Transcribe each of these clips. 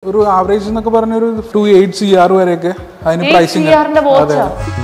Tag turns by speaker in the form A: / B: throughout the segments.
A: ഒരു ആവറേജ് എന്നൊക്കെ പറഞ്ഞ ഒരു ടു എയ്റ്റ് സി ആർ വരെയൊക്കെ അതിന് പ്രൈസിങ്
B: സിആറിന്റെ വാച്ചാ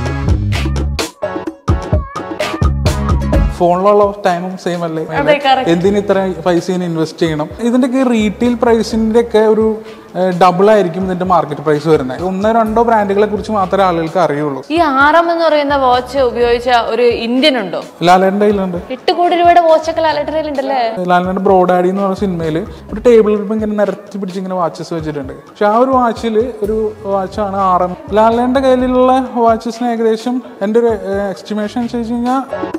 A: ഫോണിലുള്ള ടൈമും സെയിം അല്ലേ
B: അതെ correct.
A: എന്തിന് ഇത്ര പൈസ ഇൻവെസ്റ്റ് ചെയ്യണം ഇതിന്റെയൊക്കെ റീറ്റെയിൽ പ്രൈസിന്റെ ഒക്കെ ഒരു ഡബിൾ ആയിരിക്കും ഇതിന്റെ മാർക്കറ്റ് പ്രൈസ് വരുന്നത് ഒന്നോ രണ്ടോ ബ്രാൻഡുകളെ കുറിച്ച് മാത്രമേ ആളുകൾക്ക് അറിയുള്ളൂ
B: ഈ ആറാം എന്ന് പറയുന്ന വാച്ച് ഉപയോഗിച്ച ഒരു ഇന്ത്യൻ ഉണ്ടോ
A: ലാലേന്റെ കയ്യിലുണ്ട്
B: എട്ട് കോടി രൂപയുടെ വാച്ചൊക്കെ ലാലട്ടറിൽ ഉണ്ടല്ലേ
A: ലാലിന്റെ ബ്രോഡാഡി എന്ന് പറഞ്ഞ സിനിമയിൽ ഒരു ടേബിളിൽ ഇങ്ങനെ നിരത്തി പിടിച്ച് ഇങ്ങനെ വാച്ചസ് വെച്ചിട്ടുണ്ട് പക്ഷെ ആ ഒരു വാച്ചിൽ ഒരു വാച്ചാണ് ആർ എം ലാലിന്റെ കയ്യിലുള്ള വാച്ചസിന് ഏകദേശം എൻ്റെ ഒരു എസ്റ്റിമേഷൻ അനുസരിച്ച് കഴിഞ്ഞാൽ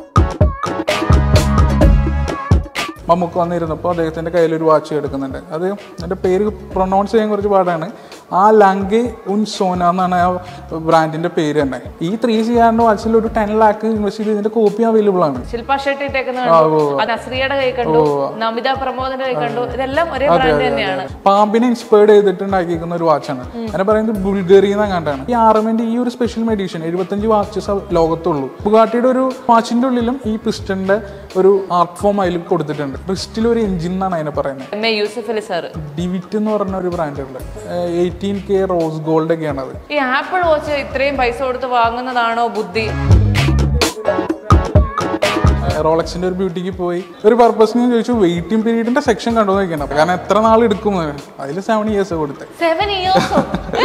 A: മമ്മൂക്ക് വന്നിരുന്നപ്പോൾ അദ്ദേഹത്തിന്റെ കയ്യിൽ ഒരു വാച്ച് എടുക്കുന്നുണ്ട് അത് എൻ്റെ പേര് പ്രൊനൗൺസ് ചെയ്യാൻ കുറച്ച് പാടാണ് ആ ലങ്കെ ഉൻ സോന എന്നാണ് ആ ബ്രാൻഡിന്റെ പേര് തന്നെ ഈ ത്രീ സി ആറിന്റെ വാച്ചിൽ ഒരു ടെൻ ലാക്ക് ഇൻവെസ്റ്റ് ചെയ്ത് ഇതിന്റെ കോപ്പി അവൈലബിൾ ആണ്
B: ശില്പ ഷെട്ടി ഇട്ടേക്കുന്ന കണ്ടു അത് നസ്രിയയുടെ കൈ കണ്ടു നമിത പ്രമോദിന്റെ കൈ കണ്ടു ഇതെല്ലാം ഒരേ ബ്രാൻഡ് തന്നെയാണ്
A: പാമ്പിനെ ഇൻസ്പയർഡ് ചെയ്തിട്ട് ഉണ്ടാക്കിയിരിക്കുന്ന ഒരു വാച്ചാണ് അതിനെ പറയുന്നത് ബുൾഗറി എന്ന കണ്ടാണ് ഈ ആർഎമ്മിന്റെ ഈ ഒരു സ്പെഷ്യൽ എഡിഷൻ എഴുപത്തഞ്ച് വാച്ചസ് ലോകത്തുള്ളൂ ബുഗാട്ടിയുടെ ഒരു വാച്ചിന്റെ ഉള്ളിലും ഈ പിസ്റ്റന്റെ ഒരു ആർട്ട് ഫോം അതിൽ കൊടുത്തിട്ടുണ്ട് റിസ്റ്റിൽ ഒരു എഞ്ചിൻ എന്നാണ് അതിനെ പറയുന്നത്
B: M A Yusuf Ali sir
A: DeWitt എന്ന് പറഞ്ഞ ഒരു ബ്രാൻഡുണ്ട് എയ്റ്റീൻ കെ റോസ് ഗോൾഡ് ഒക്കെയാണ് അത്
B: ഈ ആപ്പിൾ വാച്ച് ഇത്രയും പൈസ കൊടുത്ത് വാങ്ങുന്നതാണോ ബുദ്ധി
A: റോളക്സിന്റെ ഒരു ബ്യൂട്ടിക്ക് പോയി ഒരു പർപ്പസിന് ചോദിച്ചു വെയിറ്റിംഗ് പീരീഡിന്റെ സെക്ഷൻ കണ്ടു നോക്കണം കാരണം എത്ര നാൾ എടുക്കും അതിൽ സെവൻ ഇയേഴ്സ് കൊടുത്തത്
B: സെവൻ ഇയേഴ്സോ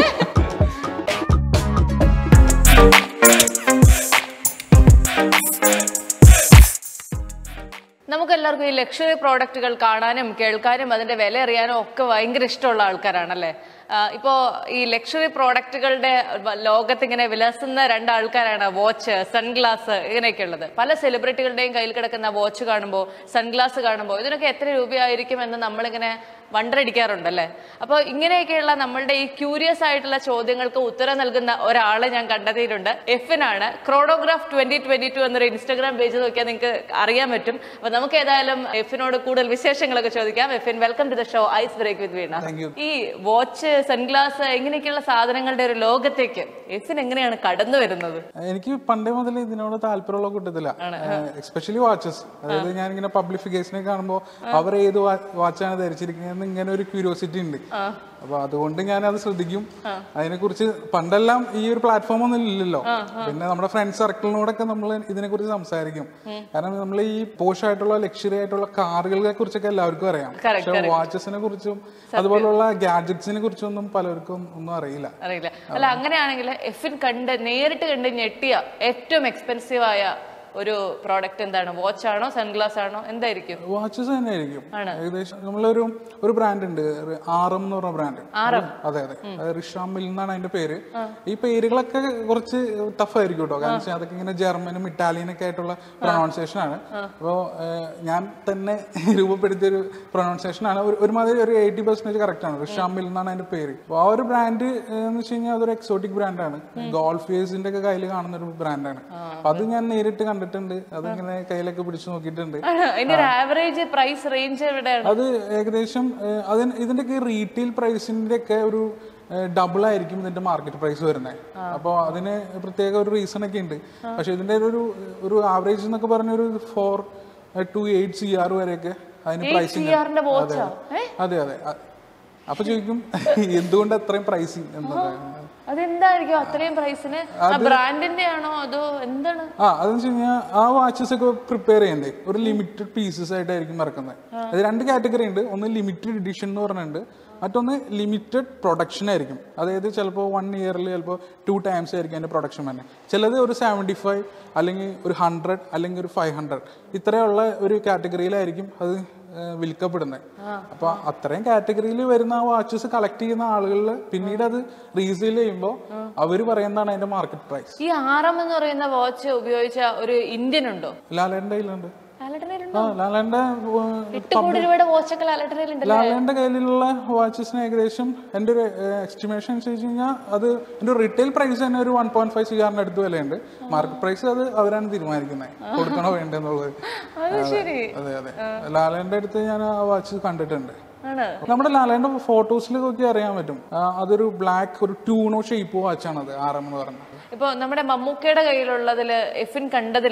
B: നമുക്ക് എല്ലാവർക്കും ഈ ലക്ഷറി പ്രോഡക്റ്റുകൾ കാണാനും കേൾക്കാനും അതിന്റെ വില അറിയാനും ഒക്കെ ഭയങ്കര ഇഷ്ടമുള്ള ആൾക്കാരാണല്ലേ ഇപ്പോൾ ഈ ലക്ഷറി പ്രോഡക്റ്റുകളുടെ ലോകത്ത് ഇങ്ങനെ വിലസുന്ന രണ്ട് ആൾക്കാരാണ് വാച്ച് സൺഗ്ലാസ് ഇങ്ങനെയൊക്കെ ഉള്ളത് പല സെലിബ്രിറ്റികളുടെയും കയ്യിൽ കിടക്കുന്ന വാച്ച് കാണുമ്പോൾ സൺഗ്ലാസ് കാണുമ്പോൾ ഇതിനൊക്കെ എത്ര രൂപയായിരിക്കും എന്ന് നമ്മളിങ്ങനെ വണ്ടടിക്കാറുണ്ടല്ലേ അപ്പോൾ ഇങ്ങനെയൊക്കെയുള്ള നമ്മളുടെ ഈ ക്യൂരിയസ് ആയിട്ടുള്ള ചോദ്യങ്ങൾക്ക് ഉത്തരം നൽകുന്ന ഒരാളെ ഞാൻ കണ്ടെത്തിയിട്ടുണ്ട് എഫിനാണ് ക്രോണോഗ്രാഫ് ട്വന്റി ട്വന്റി ടു എന്നൊരു ഇൻസ്റ്റാഗ്രാം പേജ് നോക്കിയാൽ നിങ്ങൾക്ക് അറിയാൻ പറ്റും അപ്പൊ നമുക്ക് ഏതായാലും എഫിനോട് കൂടുതൽ വിശേഷങ്ങളൊക്കെ ചോദിക്കാം Efin welcome to the show ice break with Veena
A: Thank you.
B: ഈ വാച്ച് സൺഗ്ലാസ് ഇങ്ങനെയൊക്കെയുള്ള സാധനങ്ങളുടെ ഒരു ലോകത്തേക്ക് എഫിൻ എങ്ങനെയാണ് കടന്നു വരുന്നത്
A: എനിക്ക് പണ്ടേ മുതൽ ഇതിനോട് താല്പര്യമുള്ള കൂട്ടത്തില്ല എസ്പെഷ്യലി വാച്ചസ് അതായത് ഞാൻ ഇങ്ങനെ പബ്ലിഫിക്കേഷനെ കാണുമ്പോൾ അവർ ഏത് വാച്ചാണ് ധരിച്ചിരിക്കുന്നത് ഇങ്ങനെ ഒരു ക്യൂരിയോസിറ്റി ഉണ്ട് അപ്പൊ അതുകൊണ്ട് ഞാൻ അത് ശ്രദ്ധിക്കും അതിനെ കുറിച്ച് പണ്ടെല്ലാം ഈ ഒരു പ്ലാറ്റ്ഫോം ഒന്നും ഇല്ലല്ലോ പിന്നെ നമ്മുടെ ഫ്രണ്ട് സർക്കിളിനോടൊക്കെ നമ്മൾ ഇതിനെ കുറിച്ച് സംസാരിക്കും കാരണം നമ്മൾ ഈ പോഷ് ആയിട്ടുള്ള ലക്ഷറി ആയിട്ടുള്ള കാറുകളെ കുറിച്ചൊക്കെ എല്ലാവർക്കും അറിയാം
B: Correct,
A: പക്ഷെ വാച്ചസിനെ കുറിച്ചും അതുപോലുള്ള ഗാഡ്ജറ്റ്സിനെ കുറിച്ചൊന്നും പലർക്കും ഒന്നും അറിയില്ല
B: അറിയില്ല അല്ല അങ്ങനെയാണെങ്കിൽ എഫിൻ കണ്ട് നേരിട്ട് കണ്ട് ഞെട്ടിയ ഏറ്റവും എക്സ്പെൻസീവ് ആയ ഒരു പ്രോഡക്റ്റ് എന്താണ് വാച്ച് ആണോ സൺഗ്ലാസ് ആണോ എന്തായിരിക്കും
A: വാച്ചസ് തന്നെ ആയിരിക്കും ഏകദേശം നമ്മളൊരു ഒരു ബ്രാൻഡ് ഉണ്ട് ആറം എന്ന് പറഞ്ഞ ബ്രാൻഡ് അതെ അതെ റിഷാമിൽ എന്നാണ് അതിന്റെ പേര് ഈ പേരുകളൊക്കെ കുറച്ച് ടഫ് ആയിരിക്കും കേട്ടോ കാരണം വെച്ചാൽ അതൊക്കെ ഇങ്ങനെ ജർമ്മനും ഇറ്റാലിയനൊക്കെ ആയിട്ടുള്ള പ്രൊണൗൺസിയേഷൻ ആണ് അപ്പോൾ ഞാൻ തന്നെ രൂപപ്പെടുത്തിയ ഒരു പ്രൊണൗൺസിയേഷൻ ആണ് ഒരു- ഒരുമാതിരി ഒരു എയ്റ്റി പെർസെന്റേജ് കറക്റ്റ് ആണ് റിഷാമിൽ എന്നാണ് അതിന്റെ പേര് അപ്പോൾ ആ ഒരു ബ്രാൻഡ് എന്ന് വെച്ച് കഴിഞ്ഞാൽ അതൊരു എക്സോട്ടിക് ബ്രാൻഡാണ് ഗോൾഫിയേഴ്സിന്റെ ഒക്കെ കയ്യിൽ കാണുന്ന ഒരു ബ്രാൻഡാണ് അപ്പൊ അത് ഞാൻ നേരിട്ട് കണ്ടിട്ടുണ്ട് അതിങ്ങനെ കയ്യിലൊക്കെ പിടിച്ചു നോക്കിയിട്ടുണ്ട്
B: അതിന്റെ ഒരു ആവറേജ് പ്രൈസ് റേഞ്ച് എവിടെയാണ്
A: അത് ഏകദേശം ഏഹ്, അതിന് ഇതിന്റെയൊക്കെ റീറ്റെയിൽ പ്രൈസിന്റെ ഒക്കെ ഒരു ഡബിൾ ആയിരിക്കും ഇതിന്റെ മാർക്കറ്റ് പ്രൈസ് വരുന്നത് അപ്പോൾ അതിന് പ്രത്യേക ഒരു റീസൺ ഒക്കെ ഉണ്ട് പക്ഷെ ഇതിന്റെ ഒരു ഒരു ആവറേജ് എന്നൊക്കെ പറഞ്ഞ ഒരു four two eight C R വരെയൊക്കെ അതിന് പ്രൈസിങ്
B: സിആറിന്റെ വാച്ചാ
A: അതെ അതെ അ- അപ്പൊ ചോദിക്കും എന്തുകൊണ്ട് അത്രയും പ്രൈസിങ് എന്ന് പറയുന്നത്
B: അതെന്തായിരിക്കും അത്രയും പ്രൈസിന് ബ്രാൻഡിന്റെ ആണോ അതോ എന്താണ്
A: ആ അതെന്ന് വെച്ച് കഴിഞ്ഞാൽ ആ വാച്ചസ് ഒക്കെ പ്രിപ്പയർ ചെയ്യണ്ടേ ഒരു ലിമിറ്റഡ് പീസസ് ആയിട്ടായിരിക്കും ഇറക്കുന്നത് അത് രണ്ട് കാറ്റഗറി ഉണ്ട് ഒന്ന് ലിമിറ്റഡ് എഡിഷൻ എന്ന് പറഞ്ഞിട്ടുണ്ട് മറ്റൊന്ന് ലിമിറ്റഡ് പ്രൊഡക്ഷൻ ആയിരിക്കും അതായത് ചിലപ്പോൾ വൺ ഇയറിൽ ചിലപ്പോൾ ടു ടൈംസ് ആയിരിക്കും അതിൻ്റെ പ്രൊഡക്ഷൻ തന്നെ ചിലത് ഒരു സെവൻറ്റി ഫൈവ് അല്ലെങ്കിൽ ഒരു ഹൺഡ്രഡ് അല്ലെങ്കിൽ ഒരു ഫൈവ് ഹൺഡ്രഡ് ഇത്രയുള്ള ഒരു കാറ്റഗറിയിലായിരിക്കും അത് ഏഹ്, വിൽക്കപ്പെടുന്നത് അപ്പൊ അത്രയും കാറ്റഗറിയിൽ വരുന്ന ആ വാച്ചസ് കളക്ട് ചെയ്യുന്ന ആളുകളിൽ പിന്നീട് അത് റീസെയിൽ ചെയ്യുമ്പോൾ അവർ പറയുന്നതാണ് അതിന്റെ മാർക്കറ്റ് പ്രൈസ്
B: ഈ ആറാം എന്ന് പറയുന്ന വാച്ച് ഉപയോഗിച്ച ഒരു ഇന്ത്യൻ ഉണ്ടോ
A: ലാലേന്റെ കയ്യിലുണ്ട്
B: ലാലട്ടറിൽ
A: ആ ലാലേന്റെ
B: എട്ട് കോടി രൂപയുടെ വാച്ചൊക്കെ ലാലട്ടറിൽ ഉണ്ട്
A: ലാലേന്റെ കയ്യിലുള്ള വാച്ചസിന് ഏകദേശം എൻ്റെ ഒരു എസ്റ്റിമേഷൻ അനുസരിച്ച് കഴിഞ്ഞാൽ അത് എൻ്റെ റിറ്റെയിൽ പ്രൈസ് തന്നെ ഒരു വൺ പോയിന്റ് ഫൈവ് സിആറിന്റെ അടുത്ത് വിലയുണ്ട് മാർക്കറ്റ് പ്രൈസ് അത് അവരാണ് തീരുമാനിക്കുന്നത് കൊടുക്കണോ വേണ്ടെന്നുള്ളത്
B: അത് ശരി
A: അതെ അതെ ലാലേന്റെ അടുത്ത് ഞാൻ ആ വാച്ച് കണ്ടിട്ടുണ്ട്
B: ആണ്
A: നമ്മുടെ ലാലേന്റെ ഫോട്ടോസിലൊക്കെ അറിയാൻ പറ്റും ആ, അതൊരു ബ്ലാക്ക് ഒരു ട്യൂണോ ഷേപ്പ് വാച്ചാണ് അത് ആർ എം എന്ന് പറഞ്ഞത്
B: ഇപ്പൊ നമ്മുടെ മമ്മൂക്കയുടെ കയ്യിലുള്ളതില് എഫിൻ കണ്ടതില്